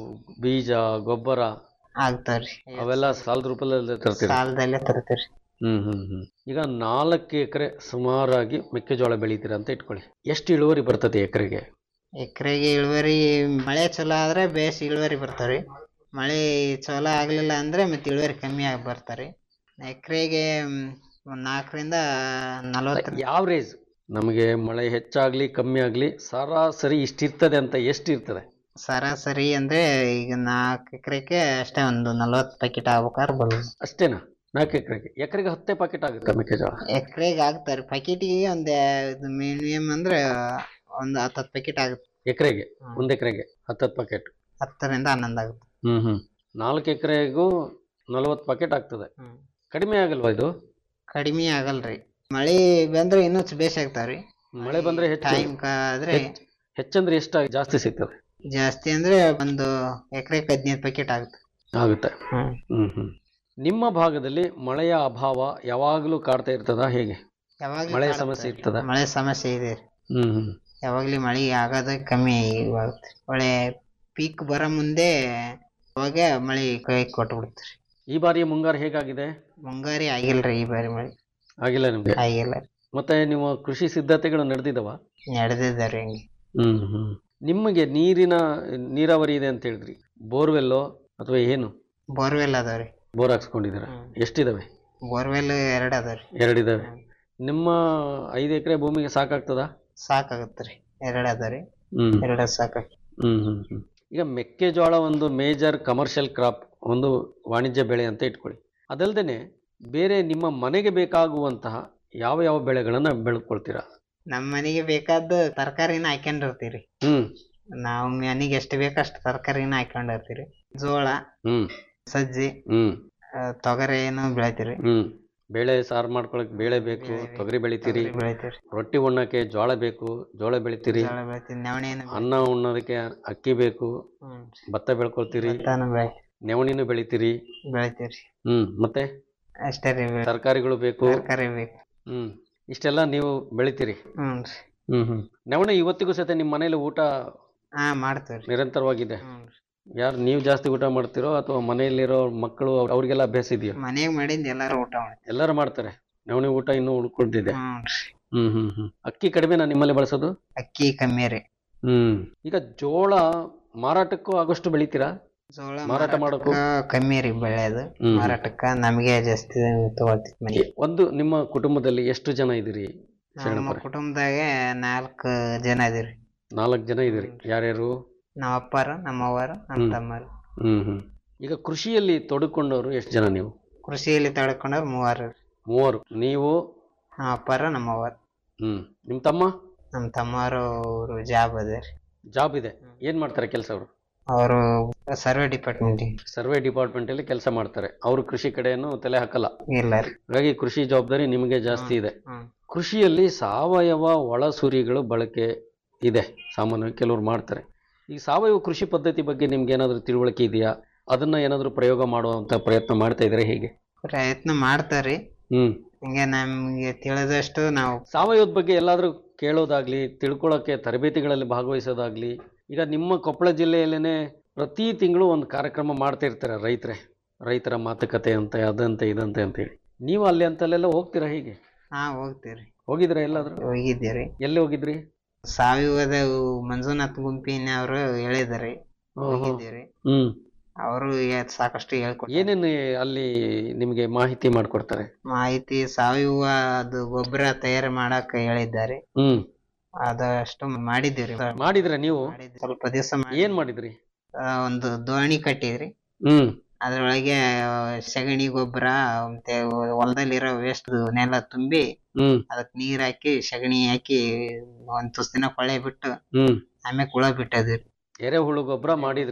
ಬೀಜ ಗೊಬ್ಬರ ಆಗ್ತಾವ್ರಿ ಅವೆಲ್ಲ ಸಾಲದ ರೂಪದಲ್ಲಿ ತರ್ತೀರಿ ಸಾಲದಲ್ಲೇ ತರ್ತೀವ್ರಿ ಹ್ಮ್ ಹ್ಮ್ ಹ್ಮ್ ಈಗ ನಾಲ್ಕು ಎಕರೆ ಸುಮಾರಾಗಿ ಮೆಕ್ಕೆಜೋಳ ಬೆಳಿತೀರ ಅಂತ ಇಟ್ಕೊಳ್ಳಿ ಎಷ್ಟು ಇಳುವರಿ ಬರ್ತದೆ ಎಕರೆಗೆ ಎಕರೆಗೆ ಇಳುವರಿ ಮಳೆ ಚಲೋ ಆದ್ರೆ ಬೇಸ್ ಇಳುವರಿ ಬರ್ತಾವ್ರಿ ಮಳೆ ಚಲೋ ಆಗ್ಲಿಲ್ಲ ಅಂದ್ರೆ ಮತ್ತೆ ಇಳುವರಿ ಕಮ್ಮಿ ಆಗಿ ಬರ್ತಾವ್ರಿ ಎಕರೆಗೆ ಒಂದ್ ನಾಲ್ಕರಿಂದ ನಲವತ್ತು ಯಾವ ರೇಜ್ ನಮಗೆ ಮಳೆ ಹೆಚ್ಚಾಗ್ಲಿ ಕಮ್ಮಿ ಆಗ್ಲಿ ಸರಾಸರಿ ಇಷ್ಟಿರ್ತದೆ ಅಂತ ಎಷ್ಟು ಇರ್ತದೆ ಸರಾಸರಿ ಅಂದ್ರೆ ಈಗ ನಾಲ್ಕು ಎಕರೆಗೆ ಅಷ್ಟೇ ಒಂದು ನಲವತ್ತು ಪ್ಯಾಕೆಟ್ ಆಗ್ಬೇಕಾದ್ರೆ ಬರೋದು ಅಷ್ಟೇನಾ ನಾಲ್ಕು ಎಕರೆಗೆ ಎಕರೆಗೆ ಹತ್ತೇ ಪಾಕೆಟ್ ಆಗುತ್ತೆ ಮೆಕ್ಕೆಜೋಳ ಎಕರೆಗೆ ಆಗ್ತಾರೆ ಪ್ಯಾಕೆಟಿಗೆ ಒಂದ್ ಇದು ಮಿನಿಮಮ್ ಅಂದ್ರೆ ಒಂದು ಹತ್ತು ಹತ್ತು ಪ್ಯಾಕೆಟ್ ಆಗುತ್ತೆ ಎಕರೆಗೆ ಹ್ಮ್. ಒಂದು ಎಕರೆಗೆ ಹತ್ತತ್ತು ಪಾಕೆಟ್ ಹತ್ತರಿಂದ ಹನ್ನೊಂದು ಆಗುತ್ತೆ ಹ್ಮ್ ಹ್ಮ್ ನಾಲ್ಕು ಎಕರೆಗೂ ನಲವತ್ತು ಪಾಕೆಟ್ ಆಗ್ತದೆ ಹ್ಮ್. ಕಡಿಮೆ ಆಗಲ್ವಾ ಇದು ಕಡಿಮೆ ಆಗಲ್ರಿ ಮಳೆ ಬಂದ್ರೆ ಇನ್ನೂ ಬೇಸ್ ಆಗ್ತಾವ್ರಿ ಮಳೆ ಬಂದ್ರೆ ಹೆಚ್ಚು ಟೈಮ್ ಆದ್ರೆ ಹೆಚ್ಚ್- ಹೆಚ್ಚಂದ್ರೆ ಎಷ್ಟು ಜಾಸ್ತಿ ಸಿಗ್ತದೆ ಜಾಸ್ತಿ ಅಂದ್ರೆ ಒಂದು ಎಕರೆಗೆ ಹದಿನೈದು ಪ್ಯಾಕೆಟ್ ಆಗುತ್ತೆ ಆಗುತ್ತೆ ಹ್ಮ್ ಹ್ಮ್ ನಿಮ್ಮ ಭಾಗದಲ್ಲಿ ಮಳೆಯ ಅಭಾವ ಯಾವಾಗಲೂ ಕಾಡ್ತಾ ಇರ್ತದಾ ಹೇಗೆ ಯಾವಾಗ್ಲೂ ಮಳೆ ಕಾಡುತ್ತೆ. ಸಮಸ್ಯೆ ಇರ್ತದ ಮಳೆ ಸಮಸ್ಯೆ ಇದೆ ಹ್ಮ್ ಹ್ಮ್ ಯಾವಾಗ್ಲೂ ಮಳೆ ಆಗೋದು ಕಮ್ಮಿ ಆಗುತ್ತೆ ಒಳ್ಳೆ ಪೀಕ್ ಬರೋ ಮುಂದೆ ಅವಾಗ ಮಳೆ ಕೈ ಕೊಟ್ಟು ಬಿಡ್ತೀರಿ ಈ ಬಾರಿ ಮುಂಗಾರು ಹೇಗಾಗಿದೆ ಮುಂಗಾರಿ ಆಗಿಲ್ರಿ ಈ ಬಾರಿ ಮಳೆ ಆಗಿಲ್ಲ ನಿಮ್ಗೆ ಆಗಿಲ್ಲ ಮತ್ತೆ ನೀವು ಕೃಷಿ ಸಿದ್ಧತೆಗಳು ನಡೆದಿದವ ನಡೆದಿದ್ದಾರಿ ಹಂಗೆ ಹ್ಮ್ ಹ್ಮ್ ನಿಮಗೆ ನೀರಿನ ನೀರಾವರಿ ಇದೆ ಅಂತ ಹೇಳಿದ್ರಿ ಬೋರ್ವೆಲ್ಲೋ ಅಥವಾ ಏನು ಬೋರ್ವೆಲ್ ಅದಾವ್ರಿ ಬೋರ್ ಹಾಕ್ಸ್ಕೊಂಡಿದ್ದೀರಾ ಹ್ಮ್. ಎಷ್ಟಿದಾವೆ ಬೋರ್ವೆಲ್ ಎರಡು ಅದಾವ್ರಿ ಎರಡಿದಾವೆ ನಿಮ್ಮ ಐದು ಎಕರೆ ಭೂಮಿಗೆ ಸಾಕಾಗ್ತದಾ ಸಾಕಾಗತ್ರಿ ಎರಡು ಅದಾವ್ರಿ ಹ್ಮ್ ಎರಡು ಸಾಕಾಗ ಹ್ಮ್ ಹ್ಮ್ ಹ್ಮ್ ಈಗ ಮೆಕ್ಕೆಜೋಳ ಒಂದು ಮೇಜರ್ ಕಮರ್ಷಿಯಲ್ ಕ್ರಾಪ್ ಒಂದು ವಾಣಿಜ್ಯ ಬೆಳೆ ಅಂತ ಇಟ್ಕೊಳ್ಳಿ ಅದಲ್ದೇನೆ ಬೇರೆ ನಿಮ್ಮ ಮನೆಗೆ ಬೇಕಾಗುವಂತಹ ಯಾವ ಯಾವ ಬೆಳೆಗಳನ್ನ ಬೆಳ್ಕೊಳ್ತೀರಾ ನಮ್ಮ ಮನೆಗೆ ಬೇಕಾದ ತರಕಾರಿನ ಹಾಕೊಂಡಿರ್ತೀರಿ ಹ್ಮ್ ನಾವು ಮನೆಗೆ ಎಷ್ಟು ಬೇಕೋ ಅಷ್ಟು ತರಕಾರಿನ ಹಾಕೊಂಡಿರ್ತೀರಿ ಜೋಳ ಹ್ಮ್ ಸಜ್ಜಿ ಹ್ಮ್ ಆ, ತೊಗರಿ ಏನು ಬೆಳಿತೀರಿ ಹ್ಮ್ ಬೇಳೆ ಸಾರು ಮಾಡ್ಕೊಳಕ್ ಬೇಳೆ ಬೇಕು ಬೇಳೆ ಬೇಕು. ತೊಗರಿ ಬೆಳಿತೀರಿ ತೊಗರಿ ಬೆಳಿತೀರಿ ರೊಟ್ಟಿ ಉಣ್ಣಕ್ಕೆ ಜೋಳ ಬೇಕು ಜೋಳ ಬೆಳಿತೀರಿ ಜೋಳ ಬೆಳಿತೀರಿ ನವಣೆ ಏನು ಅನ್ನ ಉಣ್ಣೋದಕ್ಕೆ ಅಕ್ಕಿ ಬೇಕು ಹ್ಮ್ ಭತ್ತ ಬೆಳ್ಕೊಳ್ತೀರಿ ಭತ್ತನೂ ಬೆಳಿ ನೆವಣಿನೂ ಬೆಳಿತೀರಿ ಬೆಳಿತೀರಿ ಹ್ಮ್ ಮತ್ತೆ ಅಷ್ಟೇ ರೀ ಬೆಳೆ- ತರಕಾರಿಗಳು ಬೇಕು ತರಕಾರಿ ಬೇಕು ಹ್ಮ್ ಇಷ್ಟೆಲ್ಲ ನೀವು ಬೆಳಿತೀರಿ ಹ್ಞೂ ರೀ ಹ್ಮ್ ಹ್ಮ್ ನವಣೆ ಇವತ್ತಿಗೂ ಸಹಿತ ನಿಮ್ಮ ಮನೇಲಿ ಊಟ ಹಾ ಮಾಡ್ತೀವ್ರಿ ನಿರಂತರವಾಗಿದೆ ಹ್ಞೂ ರೀ ಯಾರು ನೀವು ಜಾಸ್ತಿ ಊಟ ಮಾಡ್ತೀರೋ ಅಥವಾ ಮನೆಯಲ್ಲಿರೋ ಮಕ್ಕಳು ಅವ್ರ್- ಅವ್ರಿಗೆಲ್ಲ ಅಭ್ಯಾಸ ಇದೆಯೋ ಮನೆಗೆ ಮಾಡಿಂದ ಎಲ್ಲಾರು ಊಟ ಮಾಡಿ ಎಲ್ಲರೂ ಮಾಡ್ತಾರೆ ನವಣೆ ಊಟ ಇನ್ನೂ ಉಳ್ಕೊಂಡಿದೆ ಹ್ಞೂ ರೀ ಹ್ಮ್ ಹ್ಮ್ ಹ್ಮ್ ಅಕ್ಕಿ ಕಡಿಮೆನಾ ನಿಮ್ಮಲ್ಲಿ ಬಳಸೋದು ಅಕ್ಕಿ ಕಮ್ಮಿ ರೀ ಹ್ಮ್ ಈಗ ಜೋಳ ಮಾರಾಟಕ್ಕೂ ಆಗೋಷ್ಟು ಬೆಳಿತೀರಾ ಜೋಳ ಮಾರಾಟ ಮಾಡೋಕು? ಮಾರಾಟಕ್ಕ ಕಮ್ಮಿ ರೀ ಬೆಳೆಯೋದು ಹ್ಮ್. ಮಾರಾಟಕ್ಕ ನಮಗೆ ಜಾಸ್ತಿ ತಗೋತೀವಿ ಮನೆ ಒಂದು ನಿಮ್ಮ ಕುಟುಂಬದಲ್ಲಿ ಎಷ್ಟು ಜನ ಇದ್ದೀರಿ ನಮ್ಮ ಶರಣಪ್ಪರೇ? ಕುಟುಂಬದಾಗ ನಾಲ್ಕು ಜನ ಇದೀವ್ರಿ ನಾಲ್ಕು ಜನ ಇದ್ದೀರಿ ಯಾರ್ಯಾರು ನಮ್ಮ ಅಪ್ಪಾರು ನಮ್ಮ ಅವ್ವಾರು ನಮ್ಮ ಹ್ಮ್. ತಮ್ಮರು ಹ್ಮ್ ಹ್ಮ್ ಈಗ ಕೃಷಿಯಲ್ಲಿ ತೊಡಕೊಂಡವರು ಎಷ್ಟು ಜನ ನೀವು ಕೃಷಿಯಲ್ಲಿ ತಡ್ಕೊಂಡವ್ರು ಮೂವರು ಮೂವರು ನೀವು ನಮ್ಮ ಅಪ್ಪಾರು ನಮ್ಮ ಅವ್ವಾರು ಹ್ಮ್ ನಿಮ್ ತಮ್ಮ ನಮ್ಮ ತಮ್ಮವರು ಅವರು ಜಾಬ್ ಅದೇ ರೀ ಜಾಬ್ ಇದೆ ಏನ್ ಮಾಡ್ತಾರೆ ಕೆಲಸ ಅವರು ಅವರು ಸರ್ವೆ ಡಿಪಾರ್ಟ್ಮೆಂಟ್ ಸರ್ವೆ ಡಿಪಾರ್ಟ್ಮೆಂಟ್ ಅಲ್ಲಿ ಕೆಲಸ ಮಾಡ್ತಾರೆ ಅವರು ಕೃಷಿ ಕಡೆಯನ್ನು ತಲೆ ಹಾಕಲ್ಲ ಇಲ್ಲ ರೀ ಹಾಗಾಗಿ ಕೃಷಿ ಜವಾಬ್ದಾರಿ ನಿಮಗೆ ಜಾಸ್ತಿ ಇದೆ ಹ್ಮ್ ಕೃಷಿಯಲ್ಲಿ ಸಾವಯವ ಒಳಸುರಿಗಳು ಬಳಕೆ ಇದೆ ಸಾಮಾನ್ಯವಾಗಿ ಕೆಲವರು ಮಾಡ್ತಾರೆ ಈ ಸಾವಯವ ಕೃಷಿ ಪದ್ಧತಿ ಬಗ್ಗೆ ನಿಮ್ಗೆ ಏನಾದರೂ ತಿಳುವಳಿಕೆ ಇದೆಯಾ ಅದನ್ನ ಏನಾದರೂ ಪ್ರಯೋಗ ಮಾಡುವಂತ ಪ್ರಯತ್ನ ಮಾಡ್ತಾ ಇದ್ರೆ ಹೇಗೆ ಪ್ರಯತ್ನ ಮಾಡ್ತಾರ್ರಿ ಹ್ಮ್ ಹಿಂಗೆ ನಮ್ಗೆ ತಿಳಿದಷ್ಟು ನಾವು ಸಾವಯವದ ಬಗ್ಗೆ ಎಲ್ಲಾದರೂ ಕೇಳೋದಾಗ್ಲಿ ತಿಳ್ಕೊಳ್ಳೋಕೆ ತರಬೇತಿಗಳಲ್ಲಿ ಭಾಗವಹಿಸೋದಾಗ್ಲಿ ಈಗ ನಿಮ್ಮ ಕೊಪ್ಪಳ ಜಿಲ್ಲೆಯಲ್ಲೇನೆ ಪ್ರತಿ ತಿಂಗಳು ಒಂದು ಕಾರ್ಯಕ್ರಮ ಮಾಡ್ತಾ ಇರ್ತಾರೆ ರೈತರೇ ರೈತರ ಮಾತುಕತೆ ಅಂತ ಅದಂತೆ ಇದಂತೆ ಅಂತೇಳಿ ನೀವು ಅಲ್ಲಿ ಅಂತಲ್ಲೆಲ್ಲ ಹೋಗ್ತೀರಾ ಹೀಗೆ ಹಾ ಹೋಗ್ತೀವ್ರಿ ಹೋಗಿದ್ರ ಎಲ್ಲಾದ್ರೂ ಹೋಗಿದ್ದೀವ್ರಿ ಎಲ್ಲಿ ಹೋಗಿದ್ರಿ ಸಾವಯವದ ಮಂಜುನಾಥ್ ಗುಂಪಿನವರು ಹೇಳಿದಾರಿ ಹೋಗಿದ್ದೀವ್ರಿ ಹ್ಮ್ ಅವರು ಸಾಕಷ್ಟು ಹೇಳ್ಕೊಟ್ಟಾರೆ ಏನೇನು ಅಲ್ಲಿ ನಿಮಗೆ ಮಾಹಿತಿ ಮಾಡ್ಕೊಡ್ತಾರೆ ಮಾಹಿತಿ ಸಾವಯವ ಅದು ಗೊಬ್ಬರ ತಯಾರು ಮಾಡಕ್ ಹೇಳಿದ್ದಾರೆ ಹ್ಮ್ ಅದಷ್ಟು ಮಾಡಿದ್ದೀವ್ರಿ ಮಾಡಿದ್ರ ನೀವು ಮಾಡಿದ್ವಿ. ಸ್ವಲ್ಪ ದಿವಸ ಏನ್ ಮಾಡಿದ್ರಿ ಒಂದು ದೋಣಿ ಕಟ್ಟಿದ್ರಿ ಹ್ಮ್ ಅದ್ರೊಳಗೆ ಆ, ಸಗಣಿ ಗೊಬ್ಬರ ಮತ್ತೆ ಹೊಲದಲ್ಲಿರೋ ವೇಸ್ಟ್ ನೆಲ ತುಂಬಿ ಹ್ಮ್ ಅದಕ್ ನೀರ್ ಹಾಕಿ ಸಗಣಿ ಹಾಕಿ ಒಂದ್ ತುಸ್ ದಿನ ಕೊಳೆ ಬಿಟ್ಟು ಹ್ಮ್ ಆಮೇಲೆ ಹುಳ ಬಿಟ್ಟದ್ರಿ ಎರೆಹುಳು ಗೊಬ್ಬರ ಮಾಡಿದ್ರಿ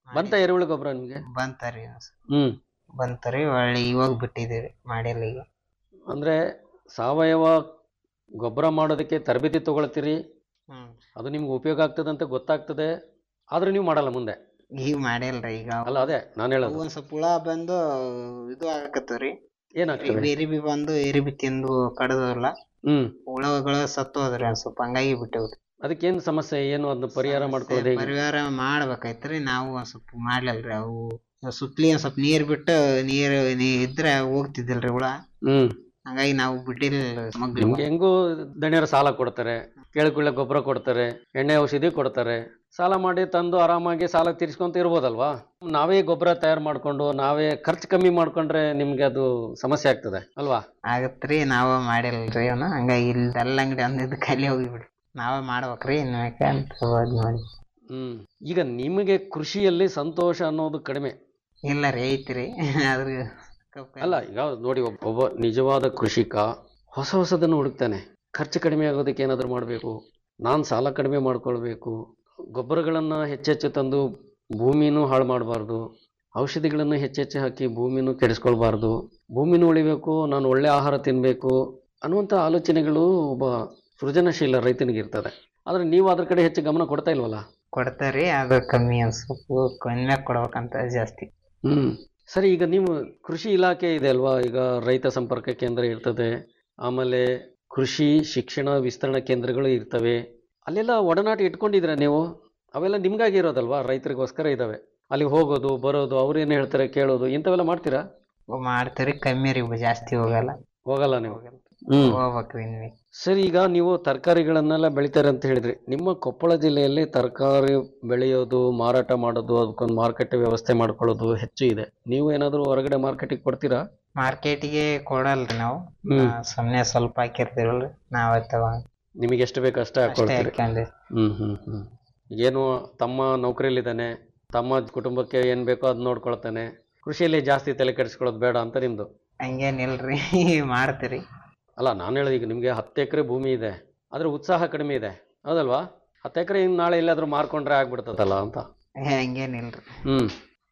ಬಂತ ಎರೆಹುಳು ಗೊಬ್ಬರ ನಿಮಗೆ ಬಂತಾರಿ ಹ್ಮ್ ಬಂತಾರಿ ಒಳ್ಳೆ ಇವಾಗ ಬಿಟ್ಟಿದ್ದೀರಿ ಮಾಡಿಲ್ಲ ಈಗ ಅಂದ್ರೆ ಸಾವಯವ ಗೊಬ್ಬರ ಮಾಡೋದಕ್ಕೆ ತರಬೇತಿ ತಗೊಳ್ತೀರಿ ಹ್ಮ್ ಅದು ನಿಮ್ಗೆ ಉಪಯೋಗ ಆಗ್ತದೆ ಅಂತ ಗೊತ್ತಾಗ್ತದೆ ಆದ್ರೆ ನೀವು ಮಾಡಲ್ಲ ಮುಂದೆ ಈಗ ಮಾಡಿಲ್ರಿ ಈಗ ಅಲ್ಲ ಅದೇ ನಾನು ಹೇಳೋದು ಒಂದ್ ಸ್ವಲ್ಪ ಹುಳ ಬಂದು ಇದು ಆಗಕತ್ತವ್ರಿ ಏನಾಗ್ತದೆ ಎರಿಬಿ ಬಂದು ಎರಿಬಿ ತಿಂದು ಕಡದಲ್ಲ ಹ್ಮ್ ಹುಳಗಳು ಸತ್ತು ಹೋದ್ರಿ ಒಂದ್ ಸ್ವಲ್ಪ ಹಂಗಾಗಿ ಬಿಟ್ಟವ್ರಿ ಅದಕ್ಕೇನು ಸಮಸ್ಯೆ ಏನು ಅದನ್ನ ಪರಿಹಾರ ಮಾಡ್ಕೊಳ್ಳೋದು ಹೇಗೆ ಪರಿಹಾರ ಮಾಡ್ಬೇಕೈತ್ರಿ ನಾವು ಒಂದ್ ಸ್ವಲ್ಪ ಮಾಡ್ಲಿಲ್ರಿ ಅವು ಸುತ್ಲಿ ಒಂದ್ ಸ್ವಲ್ಪ ನೀರ್ ಬಿಟ್ಟು ನೀರ್ ನೀ- ಇದ್ರೆ ಹೋಗ್ತಿದ್ದಿಲ್ರಿ ಹುಳ ಹ್ಮ್ ಹಂಗಾಗಿ ನಾವು ಬಿಟ್ಟಿಲ್ಲ ಮಗ್ಳು ನಿಮ್ಗೆ ಹೆಂಗೂ ದಣ್ಯರ ಸಾಲ ಕೊಡ್ತಾರೆ ಕೇಳಿಕೊಳ್ಳೆ ಗೊಬ್ಬರ ಕೊಡ್ತಾರೆ ಎಣ್ಣೆ ಔಷಧಿ ಕೊಡ್ತಾರೆ ಸಾಲ ಮಾಡಿ ತಂದು ಆರಾಮಾಗಿ ಸಾಲ ತೀರಿಸ್ಕೊಂತ ಇರ್ಬೋದಲ್ವಾ ನಾವೇ ಗೊಬ್ಬರ ತಯಾರು ಮಾಡ್ಕೊಂಡು ನಾವೇ ಖರ್ಚು ಕಮ್ಮಿ ಮಾಡ್ಕೊಂಡ್ರೆ ನಿಮ್ಗೆ ಅದು ಸಮಸ್ಯೆ ಆಗ್ತದೆ ಅಲ್ವಾ ಆಗತ್ರಿ ನಾವ ಮಾಡಿಲ್ರಿ ಅವನ ಹಂಗಾಗಿ ಇಲ್ಲಿ ಎಲ್ಲ ಅಂಗಡಿ ಅಂದಿದ್ದು ಖಾಲಿ ಹೋಗಿಬಿಡ್ರಿ ನಾವ ಮಾಡ್ಬೇಕ್ರಿ ಇನ್ಮೇಕ ಅಂತ ಹೋದ್ ನೋಡಿ ಹ್ಮ್ ಈಗ ನಿಮಗೆ ಕೃಷಿಯಲ್ಲಿ ಸಂತೋಷ ಅನ್ನೋದು ಕಡಿಮೆ ಇಲ್ಲ ರೀ ಐತ್ರಿ ಅದ್ರ ಅಲ್ಲ ಈಗ ನೋಡಿ ಒಬ್ಬ ಒಬ್ಬ ನಿಜವಾದ ಕೃಷಿಕ ಹೊಸ ಹೊಸದನ್ನು ಹುಡುಕ್ತಾನೆ ಖರ್ಚು ಕಡಿಮೆ ಆಗೋದಕ್ಕೆ ಏನಾದರೂ ಮಾಡಬೇಕು ನಾನು ಸಾಲ ಕಡಿಮೆ ಮಾಡ್ಕೊಳ್ಬೇಕು ಗೊಬ್ಬರಗಳನ್ನು ಹೆಚ್ಚೆಚ್ಚು ತಂದು ಭೂಮಿನೂ ಹಾಳು ಮಾಡಬಾರ್ದು ಔಷಧಿಗಳನ್ನು ಹೆಚ್ಚೆಚ್ಚು ಹಾಕಿ ಭೂಮಿನೂ ಕೆಡಿಸ್ಕೊಳ್ಬಾರ್ದು ಭೂಮಿನೂ ಉಳಿಬೇಕು ನಾನು ಒಳ್ಳೆ ಆಹಾರ ತಿನ್ನಬೇಕು ಅನ್ನುವಂಥ ಆಲೋಚನೆಗಳು ಒಬ್ಬ ಸೃಜನಶೀಲ ರೈತನಿಗೆ ಇರ್ತದೆ ಆದರೆ ನೀವು ಅದ್ರ ಕಡೆ ಹೆಚ್ಚು ಗಮನ ಕೊಡ್ತಾ ಇಲ್ವಲ್ಲ ಕೊಡ್ತಾರ್ರಿ ಅದು ಕಮ್ಮಿ ಒಂದ್ ಸ್ವಲ್ಪ ಕನ್ಮ್ಯಾಗ ಕೊಡ್ಬೇಕಂತ ಜಾಸ್ತಿ ಹ್ಮ್ ಸರಿ ಈಗ ನೀವು ಕೃಷಿ ಇಲಾಖೆ ಇದೆ ಅಲ್ವಾ ಈಗ ರೈತ ಸಂಪರ್ಕ ಕೇಂದ್ರ ಇರ್ತದೆ ಆಮೇಲೆ ಕೃಷಿ ಶಿಕ್ಷಣ ವಿಸ್ತರಣಾ ಕೇಂದ್ರಗಳು ಇರ್ತವೆ ಅಲ್ಲೆಲ್ಲ ಒಡನಾಟ ಇಟ್ಕೊಂಡಿದ್ದೀರಾ ನೀವು ಅವೆಲ್ಲ ನಿಮ್ಗಾಗಿ ಇರೋದಲ್ವಾ ರೈತರಿಗೋಸ್ಕರ ಇದ್ದಾವೆ ಅಲ್ಲಿ ಹೋಗೋದು ಬರೋದು ಅವ್ರೇನು ಹೇಳ್ತಾರೆ ಕೇಳೋದು ಇಂಥವೆಲ್ಲ ಮಾಡ್ತೀರಾ ಮಾಡ್ತೀರಿ ಕಮ್ಮಿ ರೀ ಜಾಸ್ತಿ ಹೋಗಲ್ಲ ಹೋಗಲ್ಲ ನೀವು ಹ್ಮ್ ಹೋಗ್ಬೇಕ್ರಿ ಇನ್ಮೇಲೆ ಸರಿ ಈಗ ನೀವು ತರಕಾರಿಗಳನ್ನೆಲ್ಲ ಬೆಳಿತಾರೆ ಅಂತ ಹೇಳಿದ್ರಿ ನಿಮ್ಮ ಕೊಪ್ಪಳ ಜಿಲ್ಲೆಯಲ್ಲಿ ತರಕಾರಿ ಬೆಳೆಯೋದು ಮಾರಾಟ ಮಾಡೋದು ಅದಕ್ಕೊಂದು ಮಾರುಕಟ್ಟೆ ವ್ಯವಸ್ಥೆ ಮಾಡ್ಕೊಳ್ಳೋದು ಹೆಚ್ಚು ಇದೆ ನೀವು ಏನಾದರೂ ಹೊರಗಡೆ ಮಾರ್ಕೆಟಿಗೆ ಕೊಡ್ತೀರಾ ಮಾರ್ಕೆಟಿಗೆ ಕೊಡಲ್ರಿ ನಾವು ಹ್ಮ್. ಆ, ಸುಮ್ನೆ ಸ್ವಲ್ಪ ಹಾಕಿರ್ತೀವಲ್ರಿ ನಾವೇ ತಗೊಂಡ್ ನಿಮಗೆ ಎಷ್ಟು ಬೇಕು ಅಷ್ಟೇ ಅಷ್ಟೇ ಹಾಕೊಳ್ತೀರಿ ಹಾಕ್ಯಂಡಿ ಹ್ಮ್ ಹ್ಮ್ ಹ್ಮ್ ಏನು ತಮ್ಮ ನೌಕರಿಯಲ್ಲಿದ್ದಾನೆ ತಮ್ಮ ಕುಟುಂಬಕ್ಕೆ ಏನು ಬೇಕೋ ಅದು ನೋಡ್ಕೊಳ್ತಾನೆ ಕೃಷಿಯಲ್ಲಿ ಜಾಸ್ತಿ ತಲೆ ಕೆಡಿಸ್ಕೊಳ್ಳೋದು ಬೇಡ ಅಂತ ನಿಮ್ದು ಹಂಗೇನಿಲ್ರಿ ಮಾಡ್ತೀರಿ ಅಲ್ಲ ನಾನು ಹೇಳೋದು ಈಗ ನಿಮಗೆ ಹತ್ತು ಎಕರೆ ಭೂಮಿ ಇದೆ ಆದರೆ ಉತ್ಸಾಹ ಕಡಿಮೆ ಇದೆ ಹೌದಲ್ವಾ ಹತ್ತು ಎಕರೆ ಇನ್ನು ನಾಳೆ ಎಲ್ಲಾದರೂ ಮಾರ್ಕೊಂಡ್ರೆ ಆಗ್ಬಿಡ್ತದಲ್ಲ ಅಂತ ಏ, ಹಂಗೇನಿಲ್ರಿ ಹ್ಮ್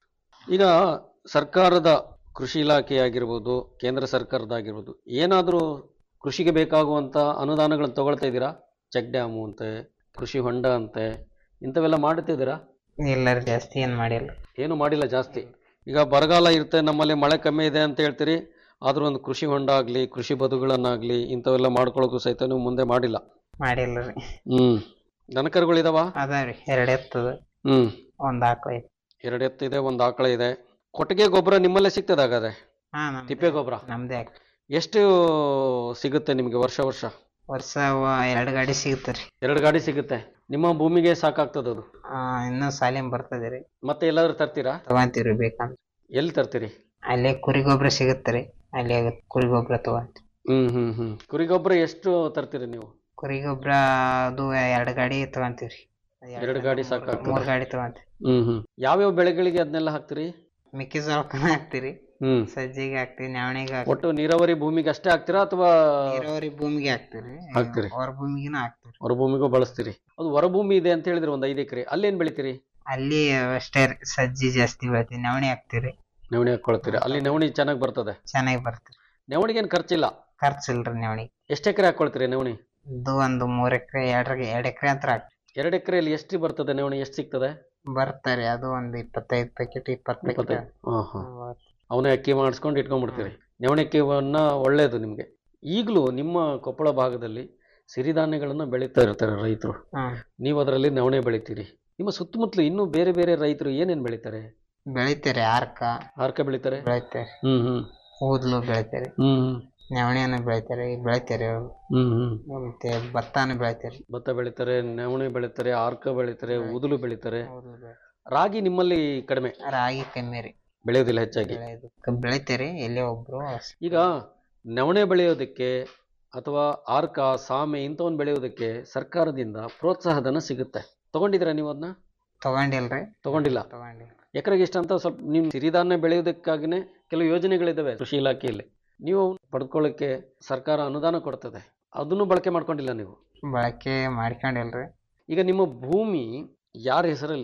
ಈಗ ಸರ್ಕಾರದ ಕೃಷಿ ಇಲಾಖೆ ಆಗಿರ್ಬೋದು ಕೇಂದ್ರ ಸರ್ಕಾರದಾಗಿರ್ಬೋದು ಏನಾದರೂ ಕೃಷಿಗೆ ಬೇಕಾಗುವಂಥ ಅನುದಾನಗಳನ್ನು ತಗೊಳ್ತಾ ಇದ್ದೀರಾ ಚೆಕ್ ಡ್ಯಾಮು ಅಂತೆ ಕೃಷಿ ಹೊಂಡ ಅಂತೆ ಇಂಥವೆಲ್ಲ ಮಾಡ್ತಿದ್ದೀರಾ ಇಲ್ಲ ರೀ ಜಾಸ್ತಿ ಏನ್ ಮಾಡಿಲ್ಲ ಏನು ಮಾಡಿಲ್ಲ ಜಾಸ್ತಿ ಈಗ ಬರಗಾಲ ಇರುತ್ತೆ ನಮ್ಮಲ್ಲಿ ಮಳೆ ಕಮ್ಮಿ ಇದೆ ಅಂತ ಹೇಳ್ತೀರಿ ಆದ್ರೂ ಒಂದು ಕೃಷಿ ಹೊಂಡ ಆಗಲಿ ಕೃಷಿ ಬದುಗಳನ್ನಾಗಲಿ ಇಂಥವೆಲ್ಲ ಮಾಡ್ಕೊಳ್ಳೋಕ್ಕೂ ಸಹಿತ ನೀವು ಮುಂದೆ ಮಾಡಿಲ್ಲ ಮಾಡಿಲ್ಲ ರೀ ಹ್ಮ್ ದನಕರುಗಳಿದಾವ ಅದಾವ್ರಿ ಎರಡ್ ಎತ್ತದ ಹ್ಮ್ ಒಂದ್ ಆಕಳ ಐತಿ ಎರಡು ಎತ್ತಿದೆ ಒಂದು ಆಕಳ ಇದೆ ಕೊಟ್ಟಿಗೆ ಗೊಬ್ಬರ ನಿಮ್ಮಲ್ಲೇ ಸಿಗ್ತದೆ ಹಾಗಾದ್ರೆ ಹಾ ನಮ್ದೇ- ತಿಪ್ಪೆ ಗೊಬ್ಬರ ನಮ್ದೇ ಹಾಕ್- ಎಷ್ಟು ಸಿಗುತ್ತೆ ನಿಮಗೆ ವರ್ಷ ವರ್ಷ ವರ್ಷ ವ- ಎರಡ್ ಗಾಡಿ ಸಿಗ್ತಾರಿ ಎರಡು ಗಾಡಿ ಸಿಗುತ್ತೆ ನಿಮ್ಮ ಭೂಮಿಗೆ ಸಾಕಾಗ್ತದೆ ಅದು ಆ ಇನ್ನೂ ಸಾಲಿಂ ಬರ್ತದೆ ರೀ ಮತ್ತೆ ಎಲ್ಲಾದ್ರೂ ತರ್ತೀರಾ ತಗೊಂತೀವ್ರಿ ಬೇಕಂತ ಎಲ್ಲಿ ತರ್ತೀರಿ ಅಲ್ಲೇ ಕುರಿ ಗೊಬ್ಬರ ಸಿಗುತ್ತಾರೆ ಅಲ್ಲಿ ಕುರಿ ಗೊಬ್ಬರ ತಗೊಂತೀವಿ ಹ್ಮ್ ಹ್ಮ್ ಹ್ಮ್ ಕುರಿ ಗೊಬ್ಬರ ಎಷ್ಟು ತರ್ತೀರಿ ನೀವು ಕುರಿ ಗೊಬ್ಬರ ಅದು ಎರಡ್ ಗಾಡಿ ತಗೊಂತೀವ್ರಿ ಎರಡು ಗಾಡಿ ಸಾಕಾಗ್ತದೆ. ಮೂರ್ ಗಾಡಿ ತಗೊಂತೀವಿ ಹ್ಮ್ ಹ್ಮ್ ಯಾವ್ಯಾವ ಬೆಳೆಗಳಿಗೆ ಅದನ್ನೆಲ್ಲ ಹಾಕ್ತೀರಿ ಮೆಕ್ಕೆಜೋಳಕ್ಕನ ಹಾಕ್ತಿರಿ ಹ್ಮ್ ಸಜ್ಜಿಗೆ ಹಾಕ್ತಿವಿ ನವಣಿಗೆ ಹಾಕ್ತಿವಿ ಒಟ್ಟು ನೀರಾವರಿ ಭೂಮಿಗೆ ಅಷ್ಟೇ ಹಾಕ್ತೀರಾ ಅಥವಾ ನೀರಾವರಿ ಭೂಮಿಗೆ ಹಾಕ್ತಿರಿ ಹಾಕ್ತಿರಿ. ಹೊರ ಭೂಮಿಗೆನ ಹಾಕ್ತಿರಿ ಹೊರ ಭೂಮಿಗೂ ಬಳಸ್ತೀರಿ ಅದು ಹೊರ ಭೂಮಿ ಇದೆ ಅಂತ ಹೇಳಿದ್ರೆ ಒಂದು ಐದು ಎಕರೆ ಅಲ್ಲೇನ್ ಬೆಳಿತೀರಿ ಅಲ್ಲಿ ಅಷ್ಟೇ ರೀ ಸಜ್ಜಿ ಜಾಸ್ತಿ ಬೆಳಿತೀವಿ ನವಣಿ ಹಾಕ್ತಿರಿ ನವಣಿ ಹಾಕೊಳ್ತೀರಿ ಅಲ್ಲಿ ನವಣಿ ಚೆನ್ನಾಗಿ ಬರ್ತದೆ ಚೆನ್ನಾಗಿ ಬರ್ತದೆ ನವಣಿಗೇನು ಖರ್ಚಿಲ್ಲ ಖರ್ಚಿಲ್ರಿ ನವಣಿ ಎಷ್ಟು ಎಕರೆ ಹಾಕೊಳ್ತೀರಿ ನವಣಿ ಇದು ಒಂದು ಮೂರ್ ಎಕರೆ ಎರಡ್ ಎರಡ್ ಎಕರೆ ಅಂತ ಹಾಕ್ತಿವಿ ಎರಡು ಎಕರೆಯಲ್ಲಿ ಎಷ್ಟು ಬರ್ತದೆ ನವಣಿ ಎಷ್ಟು ಸಿಗ್ತದೆ ಬರ್ತಾರೆ ಅದು ಒಂದು ಇಪ್ಪತ್ತೈದು ಪ್ಯಾಕೆಟ್ ಇಪ್ಪತ್ತು ಇಪ್ಪತ್ತೈದು ಪ್ಯಾಕೆಟ್ ಹಾಂ ಹಾಂ ಅವನೇ ಅಕ್ಕಿ ಮಾಡಿಸ್ಕೊಂಡು ಇಟ್ಕೊಂಡ್ಬಿಡ್ತೀರಿ ನವಣೆ ಅಕ್ಕಿವನ್ನ ಒಳ್ಳೇದು ನಿಮಗೆ ಈಗಲೂ ನಿಮ್ಮ ಕೊಪ್ಪಳ ಭಾಗದಲ್ಲಿ ಸಿರಿಧಾನ್ಯಗಳನ್ನು ಬೆಳೀತಾ ಇರ್ತಾರೆ ರೈತರು ಹ್ಮ್ ನೀವು ಅದರಲ್ಲಿ ನವಣೆ ಬೆಳಿತೀರಿ ನಿಮ್ಮ ಸುತ್ತಮುತ್ತಲು ಇನ್ನೂ ಬೇರೆ ಬೇರೆ ರೈತರು ಏನೇನು ಬೆಳಿತಾರೆ ಬೆಳಿತಾರೆ ಆರ್ಕ ಹಾರ್ಕ ಬೆಳಿತಾರೆ ಬೆಳಿತಾರೆ ಹ್ಮ್ ಹ್ಮ್ ಊದ್ಲು ಬೆಳಿತಾರೆ ಹ್ಮ್ ಹ್ಮ್ ನವಣಿಯನ್ನು ಬೆಳಿತಾರೆ ಬೆಳಿತಾರೆ ಅವ್ರು. ಹ್ಮ್ ಹ್ಮ್ ಮತ್ತೆ ಭತ್ತಾನು ಬೆಳಿತಾರೆ ಭತ್ತ ಬೆಳಿತಾರೆ ನವಣೆ ಬೆಳಿತಾರೆ ಆರ್ಕ ಬೆಳಿತಾರೆ ಉದುಲು ಬೆಳಿತಾರೆ ಊದ್ಲು ಬೆಳಿತಾರೆ. ರಾಗಿ ನಿಮ್ಮಲ್ಲಿ ಕಡಿಮೆ ರಾಗಿ ಕಮ್ಮಿ ರೀ ಬೆಳೆಯೋದಿಲ್ಲ ಹೆಚ್ಚಾಗಿ ಬೆಳೆಯೋದು ಕ- ಬೆಳಿತಾರೆ ಎಲ್ಲೇ ಒಬ್ರು ಈಗ ನವಣೆ ಬೆಳೆಯೋದಕ್ಕೆ ಅಥವಾ ಆರ್ಕ ಸಾಮೆ ಇಂಥವನ್ನ ಬೆಳೆಯೋದಕ್ಕೆ ಸರ್ಕಾರದಿಂದ ಪ್ರೋತ್ಸಾಹಧನ ಸಿಗುತ್ತೆ ತಗೊಂಡಿದ್ದೀರಾ ನೀವು ಅದನ್ನ ತಗೊಂಡಿಲ್ರಿ ತಗೊಂಡಿಲ್ಲ ತಗೊಂಡಿಲ್ಲ ಎಕರೆಗೆ ಇಷ್ಟ ಅಂತ ಸ್ವಲ್ಪ ನಿಮ್ಮ ಸಿರಿಧಾನ್ಯ ಬೆಳೆಯೋದಕ್ಕಾಗಿನೇ ಕೆಲವು ಯೋಜನೆಗಳಿದ್ದಾವೆ ಕೃಷಿ ಇಲಾಖೆಯಲ್ಲಿ ನೀವು ಅವ್ನ ಪಡ್ಕೊಳ್ಳೋಕ್ಕೆ ಸರ್ಕಾರ ಅನುದಾನ ಕೊಡ್ತದೆ ಅದನ್ನು ಬಳಕೆ ಮಾಡ್ಕೊಂಡಿಲ್ಲ ನೀವು ಬಳಕೆ ಮಾಡ್ಕೊಂಡಿಲ್ರಿ ಈಗ ನಿಮ್ಮ ಭೂಮಿ ಯಾರ ಹೆಸರಲ್ಲಿದೆ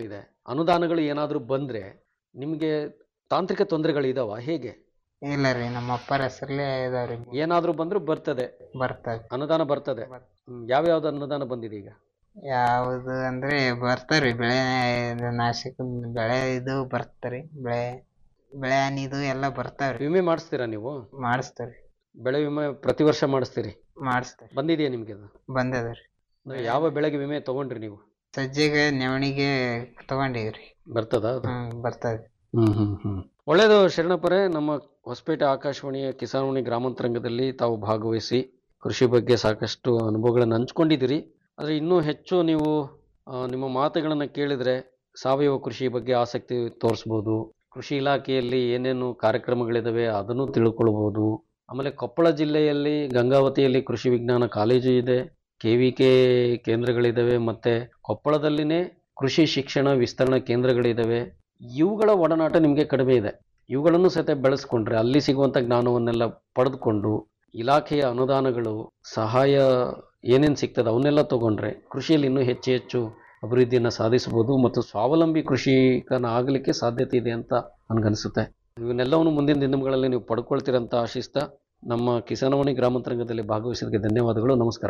ಅನುದಾನಗಳು ಏನಾದರೂ ಬಂದರೆ ನಿಮಗೆ ತಾಂತ್ರಿಕ ತೊಂದರೆಗಳಿದಾವ ಹೇಗೆ ಇಲ್ಲ ರೀ ನಮ್ಮ ಅಪ್ಪರ ಹೆಸರಲ್ಲೇ ಇದಾವ್ರಿ ಏನಾದರೂ ಬಂದರೂ ಬರ್ತದೆ ಬರ್ತದೆ ಅನುದಾನ ಬರ್ತದೆ ಹ್ಮ್. ಯಾವ್ಯಾವ್ದು ಅನುದಾನ ಬಂದಿದೆ ಈಗ ಯಾವುದು ಅಂದ್ರೆ ಬರ್ತಾವ್ರಿ ಬೆಳೆ ಇದು ನಾಶಕ ಬೆಳೆ ಇದು ಬರ್ತಾರಿ ಬೆಳೆ ಬೆಳೆ ಹಾನಿದು ಎಲ್ಲ ಬರ್ತಾವ್ರಿ ವಿಮೆ ಮಾಡಿಸ್ತೀರಾ ನೀವು ಮಾಡಿಸ್ತಾವ್ರಿ ಬೆಳೆ ವಿಮೆ ಪ್ರತಿ ವರ್ಷ ಮಾಡಿಸ್ತೀರಿ ಮಾಡಿಸ್ತಾರಿ ಬಂದಿದೆಯಾ ನಿಮಗೆ ಅದು ಬಂದದ ರೀ ಅಂದ್ರೆ ಯಾವ ಬೆಳೆಗೆ ವಿಮೆ ತಗೊಂಡ್ರಿ ನೀವು ಸಜ್ಜೆಗೆ ನವಣಿಗೆ ತಗೊಂಡೀವ್ರಿ ಬರ್ತದ ಅದು ಹ್ಮ್ ಬರ್ತದೆ ಹ್ಮ್ ಹ್ಮ್ ಹ್ಮ್ ಒಳ್ಳೆಯದು ಶರಣಪ್ಪರೇ ನಮ್ಮ ಹೊಸಪೇಟೆ ಆಕಾಶವಾಣಿಯ ಕಿಸಾನ್ವಾಣಿ ಗ್ರಾಮಾಂತರಂಗದಲ್ಲಿ ತಾವು ಭಾಗವಹಿಸಿ ಕೃಷಿ ಬಗ್ಗೆ ಸಾಕಷ್ಟು ಅನುಭವಗಳನ್ನು ಹಂಚ್ಕೊಂಡಿದ್ದೀರಿ ಆದರೆ ಇನ್ನೂ ಹೆಚ್ಚು ನೀವು ಆ, ನಿಮ್ಮ ಮಾತುಗಳನ್ನು ಕೇಳಿದರೆ ಸಾವಯವ ಕೃಷಿ ಬಗ್ಗೆ ಆಸಕ್ತಿ ತೋರಿಸ್ಬೋದು ಕೃಷಿ ಇಲಾಖೆಯಲ್ಲಿ ಏನೇನು ಕಾರ್ಯಕ್ರಮಗಳಿದಾವೆ ಅದನ್ನು ತಿಳ್ಕೊಳ್ಬೋದು ಆಮೇಲೆ ಕೊಪ್ಪಳ ಜಿಲ್ಲೆಯಲ್ಲಿ ಗಂಗಾವತಿಯಲ್ಲಿ ಕೃಷಿ ವಿಜ್ಞಾನ ಕಾಲೇಜು ಇದೆ ಕೆ ವಿ ಕೆ ಕೇಂದ್ರಗಳಿದ್ದಾವೆ ಮತ್ತು ಕೊಪ್ಪಳದಲ್ಲಿನೇ ಕೃಷಿ ಶಿಕ್ಷಣ ವಿಸ್ತರಣಾ ಕೇಂದ್ರಗಳಿದ್ದಾವೆ ಇವುಗಳ ಒಡನಾಟ ನಿಮಗೆ ಕಡಿಮೆ ಇದೆ ಇವುಗಳನ್ನು ಸಹಿತ ಬೆಳೆಸ್ಕೊಂಡ್ರೆ ಅಲ್ಲಿ ಸಿಗುವಂಥ ಜ್ಞಾನವನ್ನೆಲ್ಲ ಪಡೆದುಕೊಂಡು ಇಲಾಖೆಯ ಅನುದಾನಗಳು ಸಹಾಯ ಏನೇನು ಸಿಗ್ತದೆ ಅವನ್ನೆಲ್ಲ ತಗೊಂಡ್ರೆ ಕೃಷಿಯಲ್ಲಿ ಇನ್ನೂ ಹೆಚ್ಚು ಹೆಚ್ಚು ಅಭಿವೃದ್ಧಿಯನ್ನು ಸಾಧಿಸಬಹುದು ಮತ್ತು ಸ್ವಾವಲಂಬಿ ಕೃಷಿಕನ ಆಗಲಿಕ್ಕೆ ಸಾಧ್ಯತೆ ಇದೆ ಅಂತ ನನಗನ್ಸುತ್ತೆ ಇವನ್ನೆಲ್ಲವನ್ನು ಮುಂದಿನ ದಿನಗಳಲ್ಲಿ ನೀವು ಪಡ್ಕೊಳ್ತೀರಂತ ಆಶಿಸ್ತಾ ನಮ್ಮ ಕಿಸಾನವಾಣಿ ಗ್ರಾಮಾಂತರಂಗದಲ್ಲಿ ಭಾಗವಹಿಸಿದ್ದಕ್ಕೆ ಧನ್ಯವಾದಗಳು ನಮಸ್ಕಾರ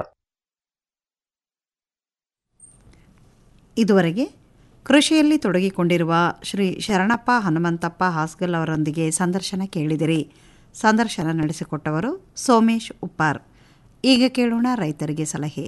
ಇದುವರೆಗೆ ಕೃಷಿಯಲ್ಲಿ ತೊಡಗಿಕೊಂಡಿರುವ ಶ್ರೀ ಶರಣಪ್ಪ ಹನುಮಂತಪ್ಪ ಹಾಸ್ಗಲ್ ಅವರೊಂದಿಗೆ ಸಂದರ್ಶನ ಕೇಳಿದಿರಿ ಸಂದರ್ಶನ ನಡೆಸಿಕೊಟ್ಟವರು ಸೋಮೇಶ್ ಉಪ್ಪಾರ್ ಈಗ ಕೇಳೋಣ ರೈತರಿಗೆ ಸಲಹೆ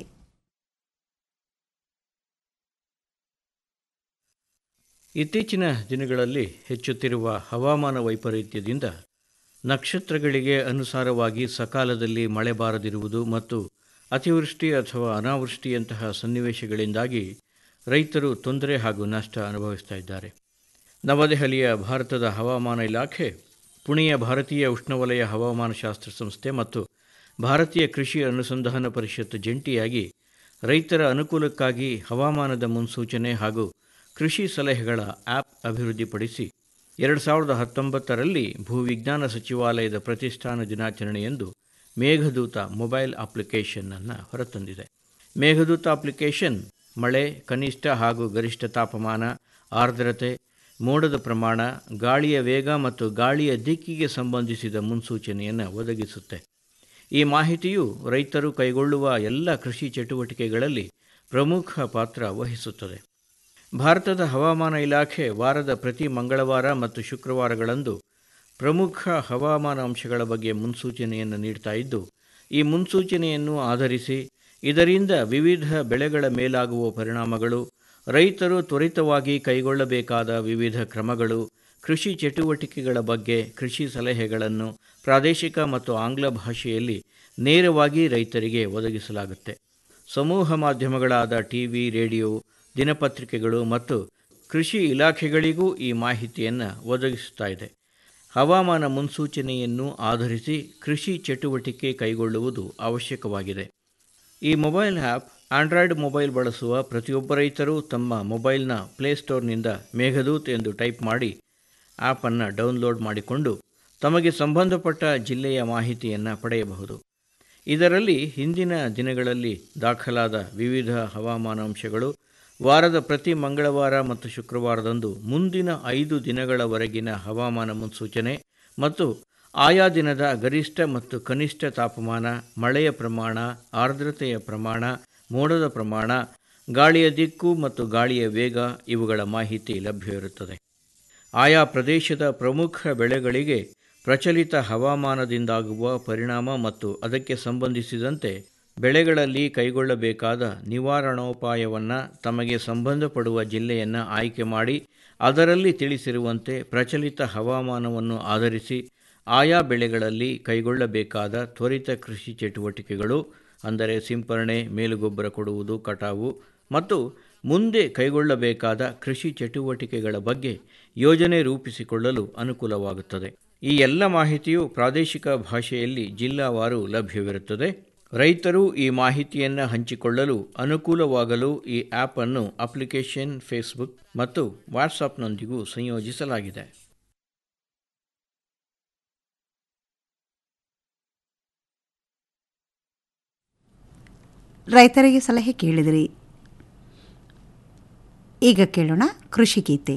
ಇತ್ತೀಚಿನ ದಿನಗಳಲ್ಲಿ ಹೆಚ್ಚುತ್ತಿರುವ ಹವಾಮಾನ ವೈಪರೀತ್ಯದಿಂದ ನಕ್ಷತ್ರಗಳಿಗೆ ಅನುಸಾರವಾಗಿ ಸಕಾಲದಲ್ಲಿ ಮಳೆ ಬಾರದಿರುವುದು ಮತ್ತು ಅತಿವೃಷ್ಟಿ ಅಥವಾ ಅನಾವೃಷ್ಟಿಯಂತಹ ಸನ್ನಿವೇಶಗಳಿಂದಾಗಿ ರೈತರು ತೊಂದರೆ ಹಾಗೂ ನಷ್ಟ ಅನುಭವಿಸ್ತಾ ಇದ್ದಾರೆ ನವದೆಹಲಿಯ ಭಾರತದ ಹವಾಮಾನ ಇಲಾಖೆ ಪುಣೆಯ ಭಾರತೀಯ ಉಷ್ಣವಲಯ ಹವಾಮಾನ ಶಾಸ್ತ್ರ ಸಂಸ್ಥೆ ಮತ್ತು ಭಾರತೀಯ ಕೃಷಿ ಅನುಸಂಧಾನ ಪರಿಷತ್ ಜಂಟಿಯಾಗಿ ರೈತರ ಅನುಕೂಲಕ್ಕಾಗಿ ಹವಾಮಾನದ ಮುನ್ಸೂಚನೆ ಹಾಗೂ ಕೃಷಿ ಸಲಹೆಗಳ ಆ್ಯಪ್ ಅಭಿವೃದ್ಧಿಪಡಿಸಿ ಎರಡು ಸಾವಿರದ ಹತ್ತೊಂಬತ್ತರಲ್ಲಿ ಭೂವಿಜ್ಞಾನ ಸಚಿವಾಲಯದ ಪ್ರತಿಷ್ಠಾನ ದಿನಾಚರಣೆಯಂದು ಮೇಘದೂತ ಮೊಬೈಲ್ ಅಪ್ಲಿಕೇಶನ್ ಅನ್ನು ಹೊರತಂದಿದೆ ಮೇಘದೂತ ಅಪ್ಲಿಕೇಶನ್ ಮಳೆ ಕನಿಷ್ಠ ಹಾಗೂ ಗರಿಷ್ಠ ತಾಪಮಾನ ಆರ್ದ್ರತೆ ಮೋಡದ ಪ್ರಮಾಣ ಗಾಳಿಯ ವೇಗ ಮತ್ತು ಗಾಳಿಯ ದಿಕ್ಕಿಗೆ ಸಂಬಂಧಿಸಿದ ಮುನ್ಸೂಚನೆಯನ್ನು ಒದಗಿಸುತ್ತೆ ಈ ಮಾಹಿತಿಯು ರೈತರು ಕೈಗೊಳ್ಳುವ ಎಲ್ಲ ಕೃಷಿ ಚಟುವಟಿಕೆಗಳಲ್ಲಿ ಪ್ರಮುಖ ಪಾತ್ರ ವಹಿಸುತ್ತದೆ ಭಾರತದ ಹವಾಮಾನ ಇಲಾಖೆ ವಾರದ ಪ್ರತಿ ಮಂಗಳವಾರ ಮತ್ತು ಶುಕ್ರವಾರಗಳಂದು ಪ್ರಮುಖ ಹವಾಮಾನ ಅಂಶಗಳ ಬಗ್ಗೆ ಮುನ್ಸೂಚನೆಯನ್ನು ನೀಡ್ತಾ ಇದ್ದು ಈ ಮುನ್ಸೂಚನೆಯನ್ನು ಆಧರಿಸಿ ಇದರಿಂದ ವಿವಿಧ ಬೆಳೆಗಳ ಮೇಲಾಗುವ ಪರಿಣಾಮಗಳು ರೈತರು ತ್ವರಿತವಾಗಿ ಕೈಗೊಳ್ಳಬೇಕಾದ ವಿವಿಧ ಕ್ರಮಗಳು ಕೃಷಿ ಚಟುವಟಿಕೆಗಳ ಬಗ್ಗೆ ಕೃಷಿ ಸಲಹೆಗಳನ್ನು ಪ್ರಾದೇಶಿಕ ಮತ್ತು ಆಂಗ್ಲ ಭಾಷೆಯಲ್ಲಿ ನೇರವಾಗಿ ರೈತರಿಗೆ ಒದಗಿಸಲಾಗುತ್ತೆ ಸಮೂಹ ಮಾಧ್ಯಮಗಳಾದ ಟಿವಿ ರೇಡಿಯೋ ದಿನಪತ್ರಿಕೆಗಳು ಮತ್ತು ಕೃಷಿ ಇಲಾಖೆಗಳಿಗೂ ಈ ಮಾಹಿತಿಯನ್ನು ಒದಗಿಸುತ್ತಾ ಇದೆ ಹವಾಮಾನ ಮುನ್ಸೂಚನೆಯನ್ನು ಆಧರಿಸಿ ಕೃಷಿ ಚಟುವಟಿಕೆ ಕೈಗೊಳ್ಳುವುದು ಅವಶ್ಯಕವಾಗಿದೆ ಈ ಮೊಬೈಲ್ ಆ್ಯಪ್ ಆಂಡ್ರಾಯ್ಡ್ ಮೊಬೈಲ್ ಬಳಸುವ ಪ್ರತಿಯೊಬ್ಬ ರೈತರು ತಮ್ಮ ಮೊಬೈಲ್ನ ಪ್ಲೇಸ್ಟೋರ್ನಿಂದ ಮೇಘದೂತ್ ಎಂದು ಟೈಪ್ ಮಾಡಿ ಆ್ಯಪನ್ನು ಡೌನ್ಲೋಡ್ ಮಾಡಿಕೊಂಡು ತಮಗೆ ಸಂಬಂಧಪಟ್ಟ ಜಿಲ್ಲೆಯ ಮಾಹಿತಿಯನ್ನು ಪಡೆಯಬಹುದು ಇದರಲ್ಲಿ ಹಿಂದಿನ ದಿನಗಳಲ್ಲಿ ದಾಖಲಾದ ವಿವಿಧ ಹವಾಮಾನ ಅಂಶಗಳು ವಾರದ ಪ್ರತಿ ಮಂಗಳವಾರ ಮತ್ತು ಶುಕ್ರವಾರದಂದು ಮುಂದಿನ ಐದು ದಿನಗಳವರೆಗಿನ ಹವಾಮಾನ ಮುನ್ಸೂಚನೆ ಮತ್ತು ಆಯಾ ದಿನದ ಗರಿಷ್ಠ ಮತ್ತು ಕನಿಷ್ಠ ತಾಪಮಾನ ಮಳೆಯ ಪ್ರಮಾಣ ಆರ್ದ್ರತೆಯ ಪ್ರಮಾಣ ಮೋಡದ ಪ್ರಮಾಣ ಗಾಳಿಯ ದಿಕ್ಕು ಮತ್ತು ಗಾಳಿಯ ವೇಗ ಇವುಗಳ ಮಾಹಿತಿ ಲಭ್ಯವಿರುತ್ತದೆ ಆಯಾ ಪ್ರದೇಶದ ಪ್ರಮುಖ ಬೆಳೆಗಳಿಗೆ ಪ್ರಚಲಿತ ಹವಾಮಾನದಿಂದಾಗುವ ಪರಿಣಾಮ ಮತ್ತು ಅದಕ್ಕೆ ಸಂಬಂಧಿಸಿದಂತೆ ಬೆಳೆಗಳಲ್ಲಿ ಕೈಗೊಳ್ಳಬೇಕಾದ ನಿವಾರಣೋಪಾಯವನ್ನು ತಮಗೆ ಸಂಬಂಧಪಡುವ ಜಿಲ್ಲೆಯನ್ನು ಆಯ್ಕೆ ಮಾಡಿ ಅದರಲ್ಲಿ ತಿಳಿಸಿರುವಂತೆ ಪ್ರಚಲಿತ ಹವಾಮಾನವನ್ನು ಆಧರಿಸಿ ಆಯಾ ಬೆಳೆಗಳಲ್ಲಿ ಕೈಗೊಳ್ಳಬೇಕಾದ ತ್ವರಿತ ಕೃಷಿ ಚಟುವಟಿಕೆಗಳು ಅಂದರೆ ಸಿಂಪರಣೆ ಮೇಲುಗೊಬ್ಬರ ಕೊಡುವುದು ಕಟಾವು ಮತ್ತು ಮುಂದೆ ಕೈಗೊಳ್ಳಬೇಕಾದ ಕೃಷಿ ಚಟುವಟಿಕೆಗಳ ಬಗ್ಗೆ ಯೋಜನೆ ರೂಪಿಸಿಕೊಳ್ಳಲು ಅನುಕೂಲವಾಗುತ್ತದೆ ಈ ಎಲ್ಲ ಮಾಹಿತಿಯು ಪ್ರಾದೇಶಿಕ ಭಾಷೆಯಲ್ಲಿ ಜಿಲ್ಲಾವಾರು ಲಭ್ಯವಿರುತ್ತದೆ ರೈತರು ಈ ಮಾಹಿತಿಯನ್ನು ಹಂಚಿಕೊಳ್ಳಲು ಅನುಕೂಲವಾಗಲು ಈ ಆ್ಯಪ್ ಅನ್ನು ಅಪ್ಲಿಕೇಶನ್ ಫೇಸ್ಬುಕ್ ಮತ್ತು ವಾಟ್ಸಾಪ್ನೊಂದಿಗೂ ಸಂಯೋಜಿಸಲಾಗಿದೆ ರೈತರಿಗೆ ಸಲಹೆ ಕೇಳಿದಿರಿ ಈಗ ಕೇಳೋಣ ಕೃಷಿ ಗೀತೆ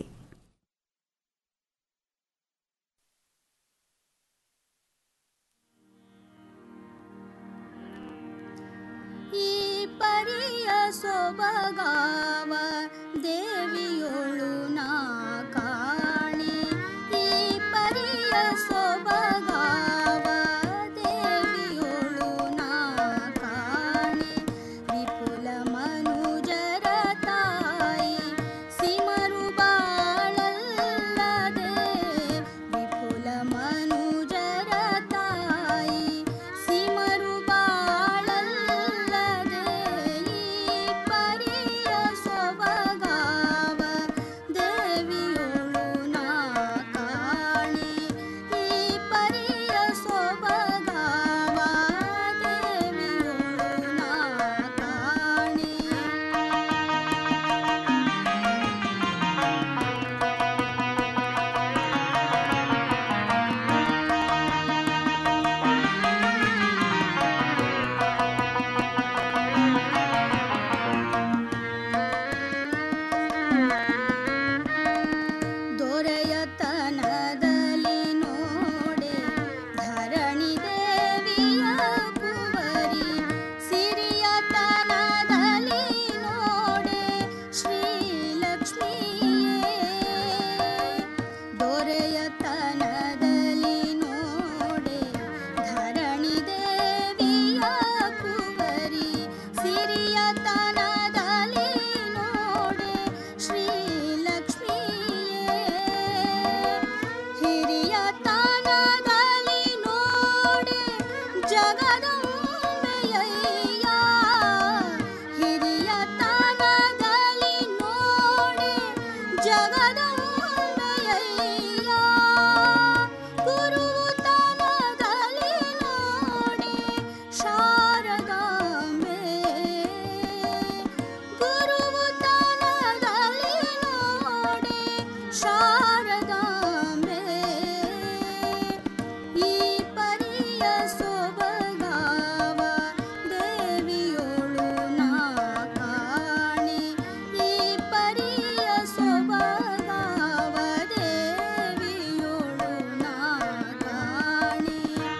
ಈ ಪರಿಯ ಸೊಬಗಾವ ದೇವಿಯೊಳು ನಾ ಕಾಣೆ ಈ ಪರಿಯ ಸೊಬಗಾವ ದೇವಿಯೊಳು ನಾ ಕಾಣೆ ವಿಪುಲ ಮನುಜರ ತಾಯಿ ಸಿಮರು ಬಾಳಲ್ಲದೆ ವಿಪುಲ ಮನುಜರ ತಾಯಿ ಸಿಮರು ಬಾಳಲ್ಲದೆ ಈ ಪರಿಯ ಸೊಬಗಾವ ದೇವಿಯೊಳು ನಾ ಕಾಣೆ ಈ ಪರಿಯ ಸೊಬಗಾವ ದೇವಿಯೊಳು ನಾ ಕಾಣೆ ದೊರೆಯತನದಲ್ಲಿ ನೋಡೆ ಧರಣಿ ದೇವಿಯ ಕುವರಿ ಸಿರಿಯತನದಲ್ಲಿ ನೋಡೆ ಶ್ರೀಲಕ್ಷ್ಮಿಯೇ ದೊರೆಯತನದಲ್ಲಿ ನೋಡೆ ಧರಣಿ ದೇವಿಯ ಕುವರಿ ಸಿರಿಯತನದಲ್ಲಿ ನೋಡೆ ಶ್ರೀಲಕ್ಷ್ಮಿಯೇ ಹಿರಿಯ ತಾನದಲ್ಲಿ ನೋಡೆ ಜಗದಂಬೆಯಯ್ಯ ಹಿರಿಯ ತಾನದಲ್ಲಿ ನೋಡೆ ಜಗದಂಬೆಯಯ್ಯ ಗುರುವು ತಾನದಲ್ಲಿ ನೋಡೆ ಶಾರದಾಂಬೆ ಗುರುವು ತಾನದಲ್ಲಿ ನೋಡೆ ಶಾರದಾಂಬೆ ಈ ಪರಿಯ ಸೊಬಗಾವ ದೇವಿಯೊಳು ನಾ ಕಾಣೆ ಈ ಪರಿಯ ಸೊಬಗಾವ ದೇವಿಯೊಳು ನಾ ಕಾಣೆ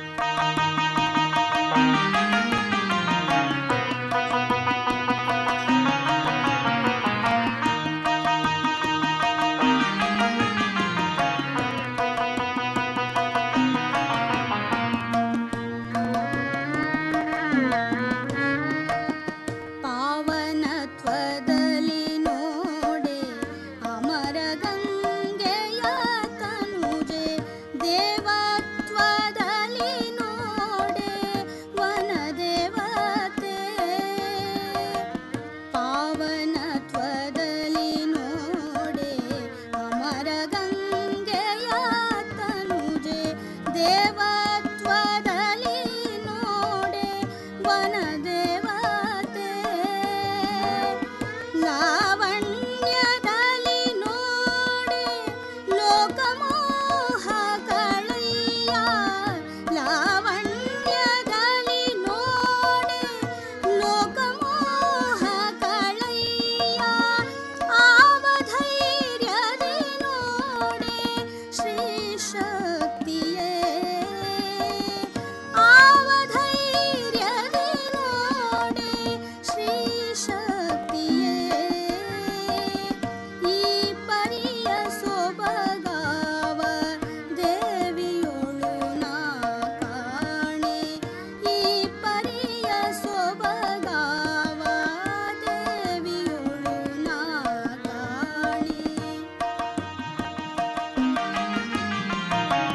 ಪಾವನತ್ವದಲ್ಲಿ ನೋಡೆ ಅಮರ ಗಂಗೆಯ ತನುಜೆ ದೇವತ್ವದಲ್ಲಿ ನೋಡೆ ವನದೇವತೆ ಪಾವನತ್ವದಲ್ಲಿ ನೋಡೆ ಅಮರ ಗಂಗೆಯ ತನುಜೆ ದೇವತ್ವದಲ್ಲಿ ನೋಡೆ ವನದೇವತೆ ಲಾವಣ್ಯದಲ್ಲಿ ನೋಡೆ ಲೋಕಮೋಹ ಕಳೆಯ ಲಾವಣ್ಯದಲ್ಲಿ ನೋಡೆ ಲೋಕಮೋಹ ಕಳೆಯ ಆವಧೈರ್ಯದಿ ನೋಡೆ ಶ್ರೀ ಶಕ್ತಿಯೇ ಆವಧೈರ್ಯದಿ ನೋಡೆ ಶ್ರೀ ಶಕ್ತಿಯೇ ಈ ಪರಿಯ ಸೊಬಗಾವ ದೇವಿಯೊಳು ನಾ ಕಾಣೆ ಈ ಪರಿಯ ಸೊಬಗಾವ ದೇವಿಯೊಳು ನಾ ಕಾಣೆ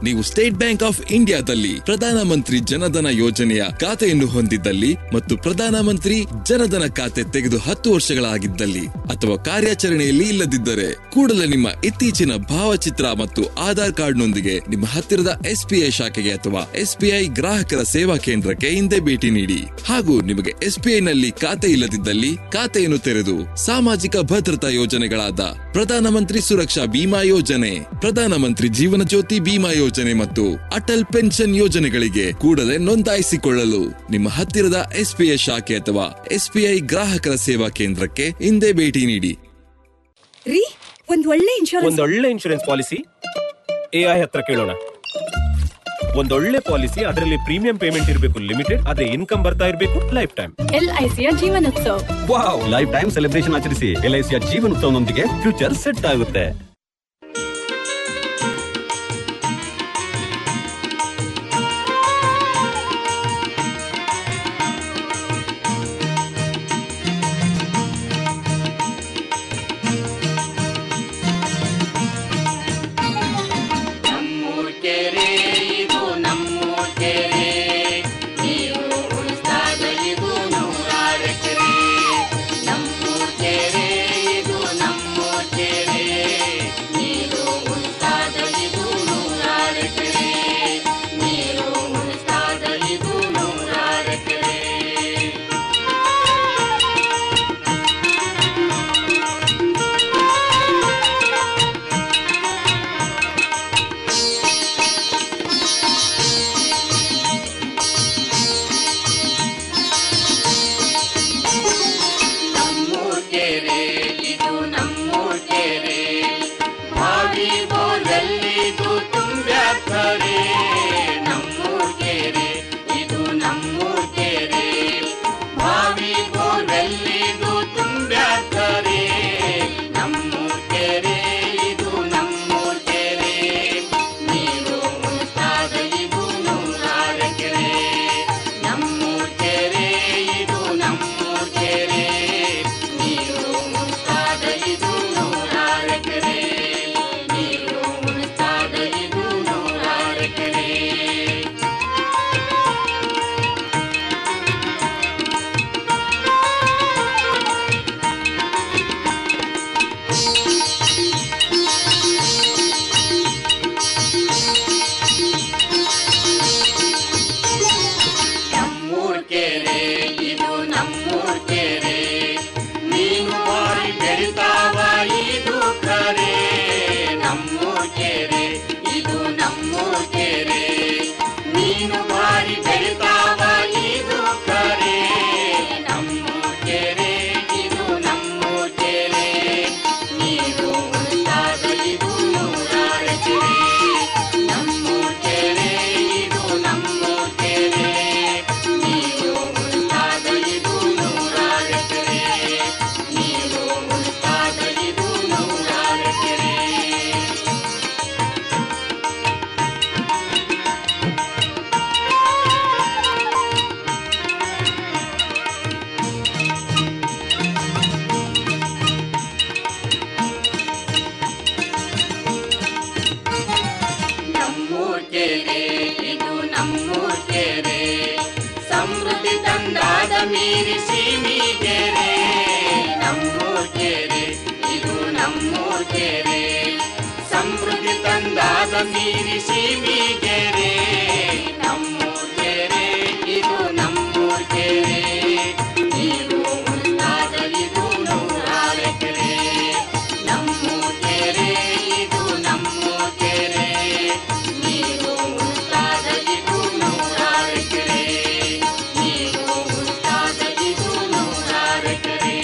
ನೀವು ಸ್ಟೇಟ್ ಬ್ಯಾಂಕ್ ಆಫ್ ಇಂಡಿಯಾದಲ್ಲಿ ಪ್ರಧಾನಮಂತ್ರಿ ಜನಧನ ಯೋಜನೆಯ ಖಾತೆಯನ್ನು ಹೊಂದಿದ್ದಲ್ಲಿ ಮತ್ತು ಪ್ರಧಾನಮಂತ್ರಿ ಜನಧನ ಖಾತೆ ತೆಗೆದು ಹತ್ತು ವರ್ಷಗಳಾಗಿದ್ದಲ್ಲಿ ಅಥವಾ ಕಾರ್ಯಾಚರಣೆಯಲ್ಲಿ ಇಲ್ಲದಿದ್ದರೆ ಕೂಡಲೇ ನಿಮ್ಮ ಇತ್ತೀಚಿನ ಭಾವಚಿತ್ರ ಮತ್ತು ಆಧಾರ್ ಕಾರ್ಡ್ನೊಂದಿಗೆ ನಿಮ್ಮ ಹತ್ತಿರದ ಎಸ್ಬಿಐ ಶಾಖೆಗೆ ಅಥವಾ ಎಸ್ಬಿಐ ಗ್ರಾಹಕರ ಸೇವಾ ಕೇಂದ್ರಕ್ಕೆ ಹಿಂದೆ ಭೇಟಿ ನೀಡಿ ಹಾಗೂ ನಿಮಗೆ ಎಸ್ಬಿಐ ನಲ್ಲಿ ಖಾತೆ ಇಲ್ಲದಿದ್ದಲ್ಲಿ ಖಾತೆಯನ್ನು ತೆರೆದು ಸಾಮಾಜಿಕ ಭದ್ರತಾ ಯೋಜನೆಗಳಾದ ಪ್ರಧಾನಮಂತ್ರಿ ಸುರಕ್ಷಾ ಬಿಮಾ ಯೋಜನೆ ಪ್ರಧಾನಮಂತ್ರಿ ಜೀವನ ಜ್ಯೋತಿ ಬಿಮಾ ಯೋಜನೆ ಮತ್ತು ಅಟಲ್ ಪೆನ್ಷನ್ ಯೋಜನೆಗಳಿಗೆ ಕೂಡಲೇ ನೋಂದಾಯಿಸಿಕೊಳ್ಳಲು ನಿಮ್ಮ ಹತ್ತಿರದ ಎಸ್ಬಿಐ ಶಾಖೆ ಅಥವಾ ಎಸ್ಬಿಐ ಗ್ರಾಹಕರ ಸೇವಾ ಕೇಂದ್ರಕ್ಕೆ ಹಿಂದೆ ಭೇಟಿ ನೀಡಿ ರೀ ಒಂದ್ ಒಳ್ಳೆ ಇನ್ಶೂರೆನ್ಸ್ ಒಂದೊಳ್ಳೆ ಇನ್ಶೂರೆನ್ಸ್ ಪಾಲಿಸಿ ಎ ಐ ಹತ್ರ ಕೇಳೋಣ ಒಂದೊಳ್ಳೆ ಪಾಲಿಸಿ ಅದರಲ್ಲಿ ಪ್ರೀಮಿಯಂ ಪೇಮೆಂಟ್ ಇರಬೇಕು ಲಿಮಿಟೆಡ್ ಅದೇ ಇನ್ಕಮ್ ಬರ್ತಾ ಇರಬೇಕು ಲೈಫ್ ಟೈಮ್ ಎಲ್ಐಸಿಯ Jeevanotsav wow life time celebration ಆಚರಿಸಿ ಎಲ್ ಐ ಸಿಯ ಜೀವನೋತ್ಸವನೊಂದಿಗೆ ಫ್ಯೂಚರ್ ಸೆಟ್ ಆಗುತ್ತೆ ನಮ್ಮೂರ್ ಕೆರೆ ಇದು ನಮ್ಮೂರ್ ಕೆರೆ ನೀವು ಉಳಿಸ್ದಾಗ ಇದು ನೂರಾರು ಎಕರೆ ನಮ್ಮೂರ್ ಕೆರೆ ಇದು ನಮ್ಮೂರ್ ಕೆರೆ ನೀರು ಉಳಿಸ್ದಾಗ ಇದು ನೂರಾರು ಎಕರೆ ನೀರು ಉಳಿಸ್ದಾಗ ಇದು ನೂರಾರು ಎಕರೆ ನಮ್ಮೂರ್ ಕೆರೆ ಇದು ನಮ್ಮೂರ್ ಕೆರೆ ಬಾವಿ ಬೋರಲ್ಲಿದು ತುಂಬ್ಯಾಕರೆ ನಮ್ಮೂರ್ ಕೆರೆ ಇದು ನಮ್ಮೂರ್ ಕೆರೆ ಬಾವಿ ಬೋರಲ್ಲಿದು ತುಂಬ್ಯಾಕರೆ ನಮ್ಮೂರ್ ಕೆರೆ ಇದು ನಮ್ಮೂರ್ ಕೆರೆ ನೀರು ಉಳಿಸ್ದಾಗ ಇದು ನೂರಾರು ಎಕರೆ ನಮ್ಮೂರ್ ಕೆರೆ ಇದು ನಮ್ಮೂರ್ ಕೆರೆ ನೀರು ಉಳಿಸ್ದಾಗ ಇದು ನೂರಾರು ಎಕರೆ ನೀರು ಉಳಿಸ್ದಾಗ ಇದು ನೂರಾರು ಎಕರೆ ನಮ್ಮೂರ್ ಕೆರೆ ಇದು ನಮ್ಮೂರ್ ಕೆರೆ ಮೀನು ಬಾರಿ ಬೆಳಿತಾವ ಇದು ಕರೆ ನಮ್ಮೂರ್ ಕೆರೆ ಇದು ನಮ್ಮೂರ್ ಕೆರೆ ಮೀನು ಬಾರಿ ಬೆಳಿತಾವ ಇದು ಕರೆ ನಮ್ಮೂರ್ ಕೆರೆ ಇದು ನಮ್ಮೂರ್ ಕೆರೆ ನೀರು ಉಳಿದಾಗ ಇದು ನೂರಾರು ಎಕರೆ ನಮ್ಮೂರ್ ಕೆರೆ ಇದು ನಮ್ಮೂರ್ ಕೆರೆ ನೀರು ಉಳಿದಾಗ ಇದು ನೂರಾರು ಎಕರೆ ನೀರು ಉಳಿದಾಗ ಇದು ನೂರಾರು ಎಕರೆ ನಮ್ಮೂರ್ ಕೆರೆ ಇದು ನಮ್ಮೂರ್ ಕೆರೆ ಸಮೃದ್ಧಿ ತಂದಾದ ಮೀರಿ ಸೀಮಿಗೆರೆ ನಮ್ಮೂರ್ ಕೆರೆ ಇದು ನಮ್ಮೂರ್ ಕೆರೆ ಸಮೃದ್ಧಿ ತಂದಾದ ಮೀರಿ ಸೀಮಿಗೆರೆ ನಮ್ಮೂರ್ ಕೆರೆ ಇದು ನಮ್ಮೂರ್ ಕೆರೆ ನೀರು ಉಳಿದಾಗ ಇದು ನೂರಾರು ಎಕರೆ ನಮ್ಮೂರ್ ಕೆರೆ ಇದು ನಮ್ಮೂರ್ ಕೆರೆ ನೀರು ಉಳಿದಾಗ ಇದು ನೂರಾರು ಎಕರೆ ನೀರು ಉಳಿದಾಗ ಇದು ನೂರಾರು ಎಕರೆ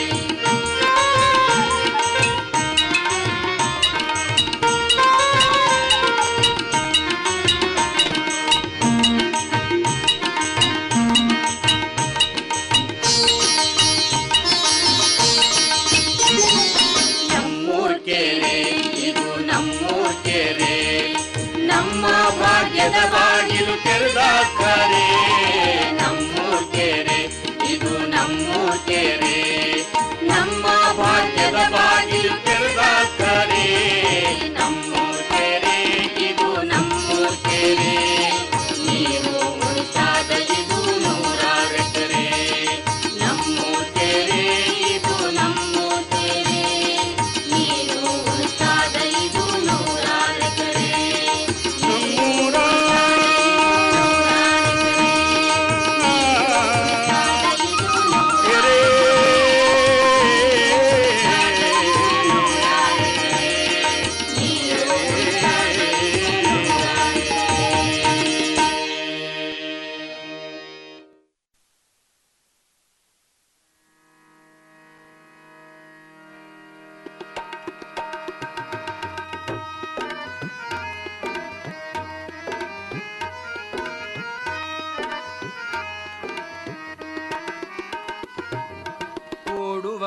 ನಮ್ಮೂರ್ ಕೆರೆ ಇದು ನಮ್ಮೂರ್ ಕೆರೆ ನಮ್ಮ ಭಾಗ್ಯದ ಬಾಗಿಲು ತೆರೆದಾಕರೆ ನಮ್ಮೂರ್ ಕೆರೆ ಇದು ನಮ್ಮೂರ್ ಕೆರೆ ನಮ್ಮ ಭಾಗ್ಯದ ಬಾಗಿಲು ತೆರೆದಾಕರೆ ನಮ್ಮೂರ್ ಕೆರೆ ಇದು ನಮ್ಮೂರ್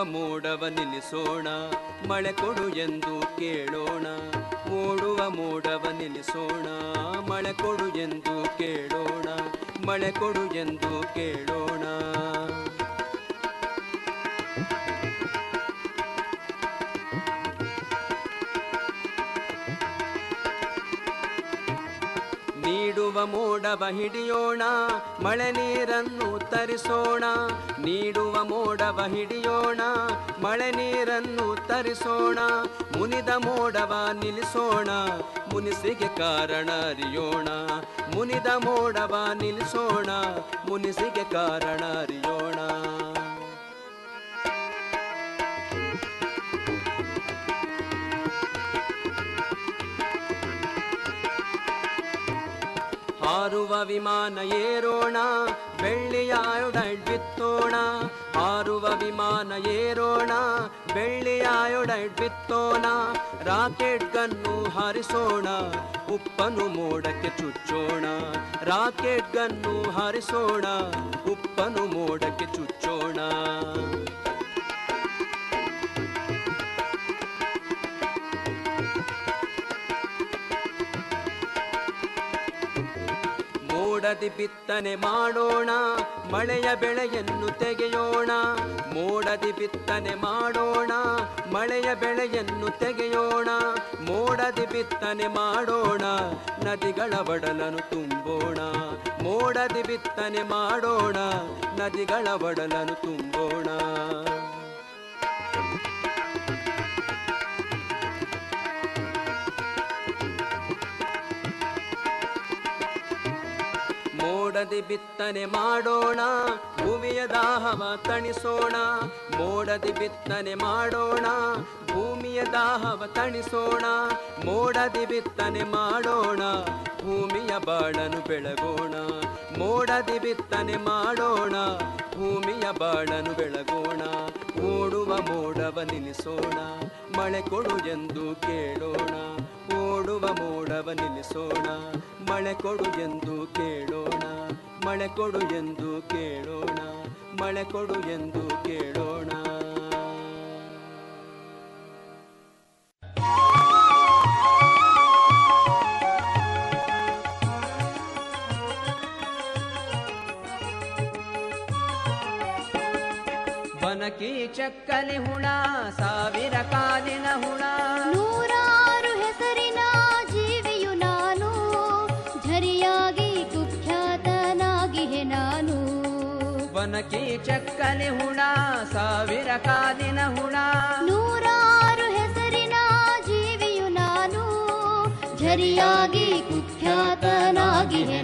ಮೋಡವ ನಿಲ್ಲಿಸೋಣ ಮಳೆ ಕೊಡು ಎಂದು ಕೇಳೋಣ ಓಡುವ ಮೋಡವ ನಿಲ್ಲಿಸೋಣ ಮಳೆ ಕೊಡು ಎಂದು ಕೇಳೋಣ ಮಳೆ ಕೊಡು ಎಂದು ಕೇಳೋಣ ನೀಡುವ ಮೋಡವ ಹಿಡಿಯೋಣ ಮಳೆ ನೀರನ್ನು ತರಿಸೋಣ ನೀಡುವ ಮೋಡವ ಹಿಡಿಯೋಣ ಮಳೆ ನೀರನ್ನು ತರಿಸೋಣ ಮುನಿದ ಮೋಡವ ನಿಲ್ಲಿಸೋಣ ಮುನಿಸಿಗೆ ಕಾರಣ ಅರಿಯೋಣ ಮುನಿದ ಮೋಡವ ನಿಲ್ಲಿಸೋಣ ಮುನಿಸಿಗೆ ಕಾರಣ ಅರಿಯೋಣ ಹಾರುವ ವಿಮಾನ ಏರೋಣ ಬೆಳ್ಳಿಯ ಆಯೊಡೈಡ್ ಬಿತ್ತೋಣ ಹಾರುವ ವಿಮಾನ ಏರೋಣ ಬೆಳ್ಳಿಯ ಆಯೊಡೈಡ್ ಬಿತ್ತೋಣ ರಾಕೆಟ್ ಗನ್ನು ಹಾರಿಸೋಣ ಉಪ್ಪನು ಮೋಡಕ್ಕೆ ಚುಚ್ಚೋಣ ರಾಕೆಟ್ ಗನ್ನು ಹಾರಿಸೋಣ ಉಪ್ಪನು ಮೋಡಕ್ಕೆ ಚುಚ್ಚೋಣ ಮೋಡದಿ ಬಿತ್ತನೆ ಮಾಡೋಣ ಮಳೆಯ ಬೆಳೆಯನ್ನು ತೆಗೆಯೋಣ ಮೋಡದಿ ಬಿತ್ತನೆ ಮಾಡೋಣ ಮಳೆಯ ಬೆಳೆಯನ್ನು ತೆಗೆಯೋಣ ಮೋಡದಿ ಬಿತ್ತನೆ ಮಾಡೋಣ ನದಿಗಳ ಒಡಲನ್ನು ತುಂಬೋಣ ಮೋಡದಿ ಬಿತ್ತನೆ ಮಾಡೋಣ ನದಿಗಳ ಒಡಲನ್ನು ತುಂಬೋಣ ಮೋಡದಿ ಬಿತ್ತನೆ ಮಾಡೋಣ ಭೂಮಿಯ ದಾಹವ ತಣಿಸೋಣ ಮೋಡದಿ ಬಿತ್ತನೆ ಮಾಡೋಣ ಭೂಮಿಯ ದಾಹವ ತಣಿಸೋಣ ಮೋಡದಿ ಬಿತ್ತನೆ ಮಾಡೋಣ ಭೂಮಿಯ ಬಾಳನು ಬೆಳಗೋಣ ಮೋಡದಿ ಬಿತ್ತನೆ ಮಾಡೋಣ ಭೂಮಿಯ ಬಾಳನು ಬೆಳಗೋಣ ಓಡುವ ಮೋಡವ ನಿಲ್ಲಿಸೋಣ ಮಳೆ ಕೊಡು ಎಂದು ಕೇಳೋಣ ಓಡುವ ಮೋಡವ ನಿಲ್ಲಿಸೋಣ ಮಳೆ ಕೊಡು ಎಂದು ಕೇಳೋಣ ಮಳೆ ಕೊಡು ಎಂದು ಕೇಳೋಣ ಮಳೆ ಕೊಡು ಎಂದು ಕೇಳೋಣ ಬನಕಿ ಚಕ್ಕಲಿ ಹುಣ ಸಾವಿರ ಕಾಲಿನ ಹುಣ ನೂರಾರು ಹೆಸರಿನ ಜೀವಿಯು ನಾನು ಝರಿಯಾಗಿ ಕುಖ್ಯಾತನಾಗಿಹೆ ನಾನು ಬನಕಿ ಚಕ್ಕಲಿ ಹುಣ ಸಾವಿರ ಕಾಲಿನ ಹುಣ ನೂರಾರು ಹೆಸರಿನ ಜೀವಿಯು ನಾನು ಝರಿಯಾಗಿ ಕುಖ್ಯಾತನಾಗಿಹೆ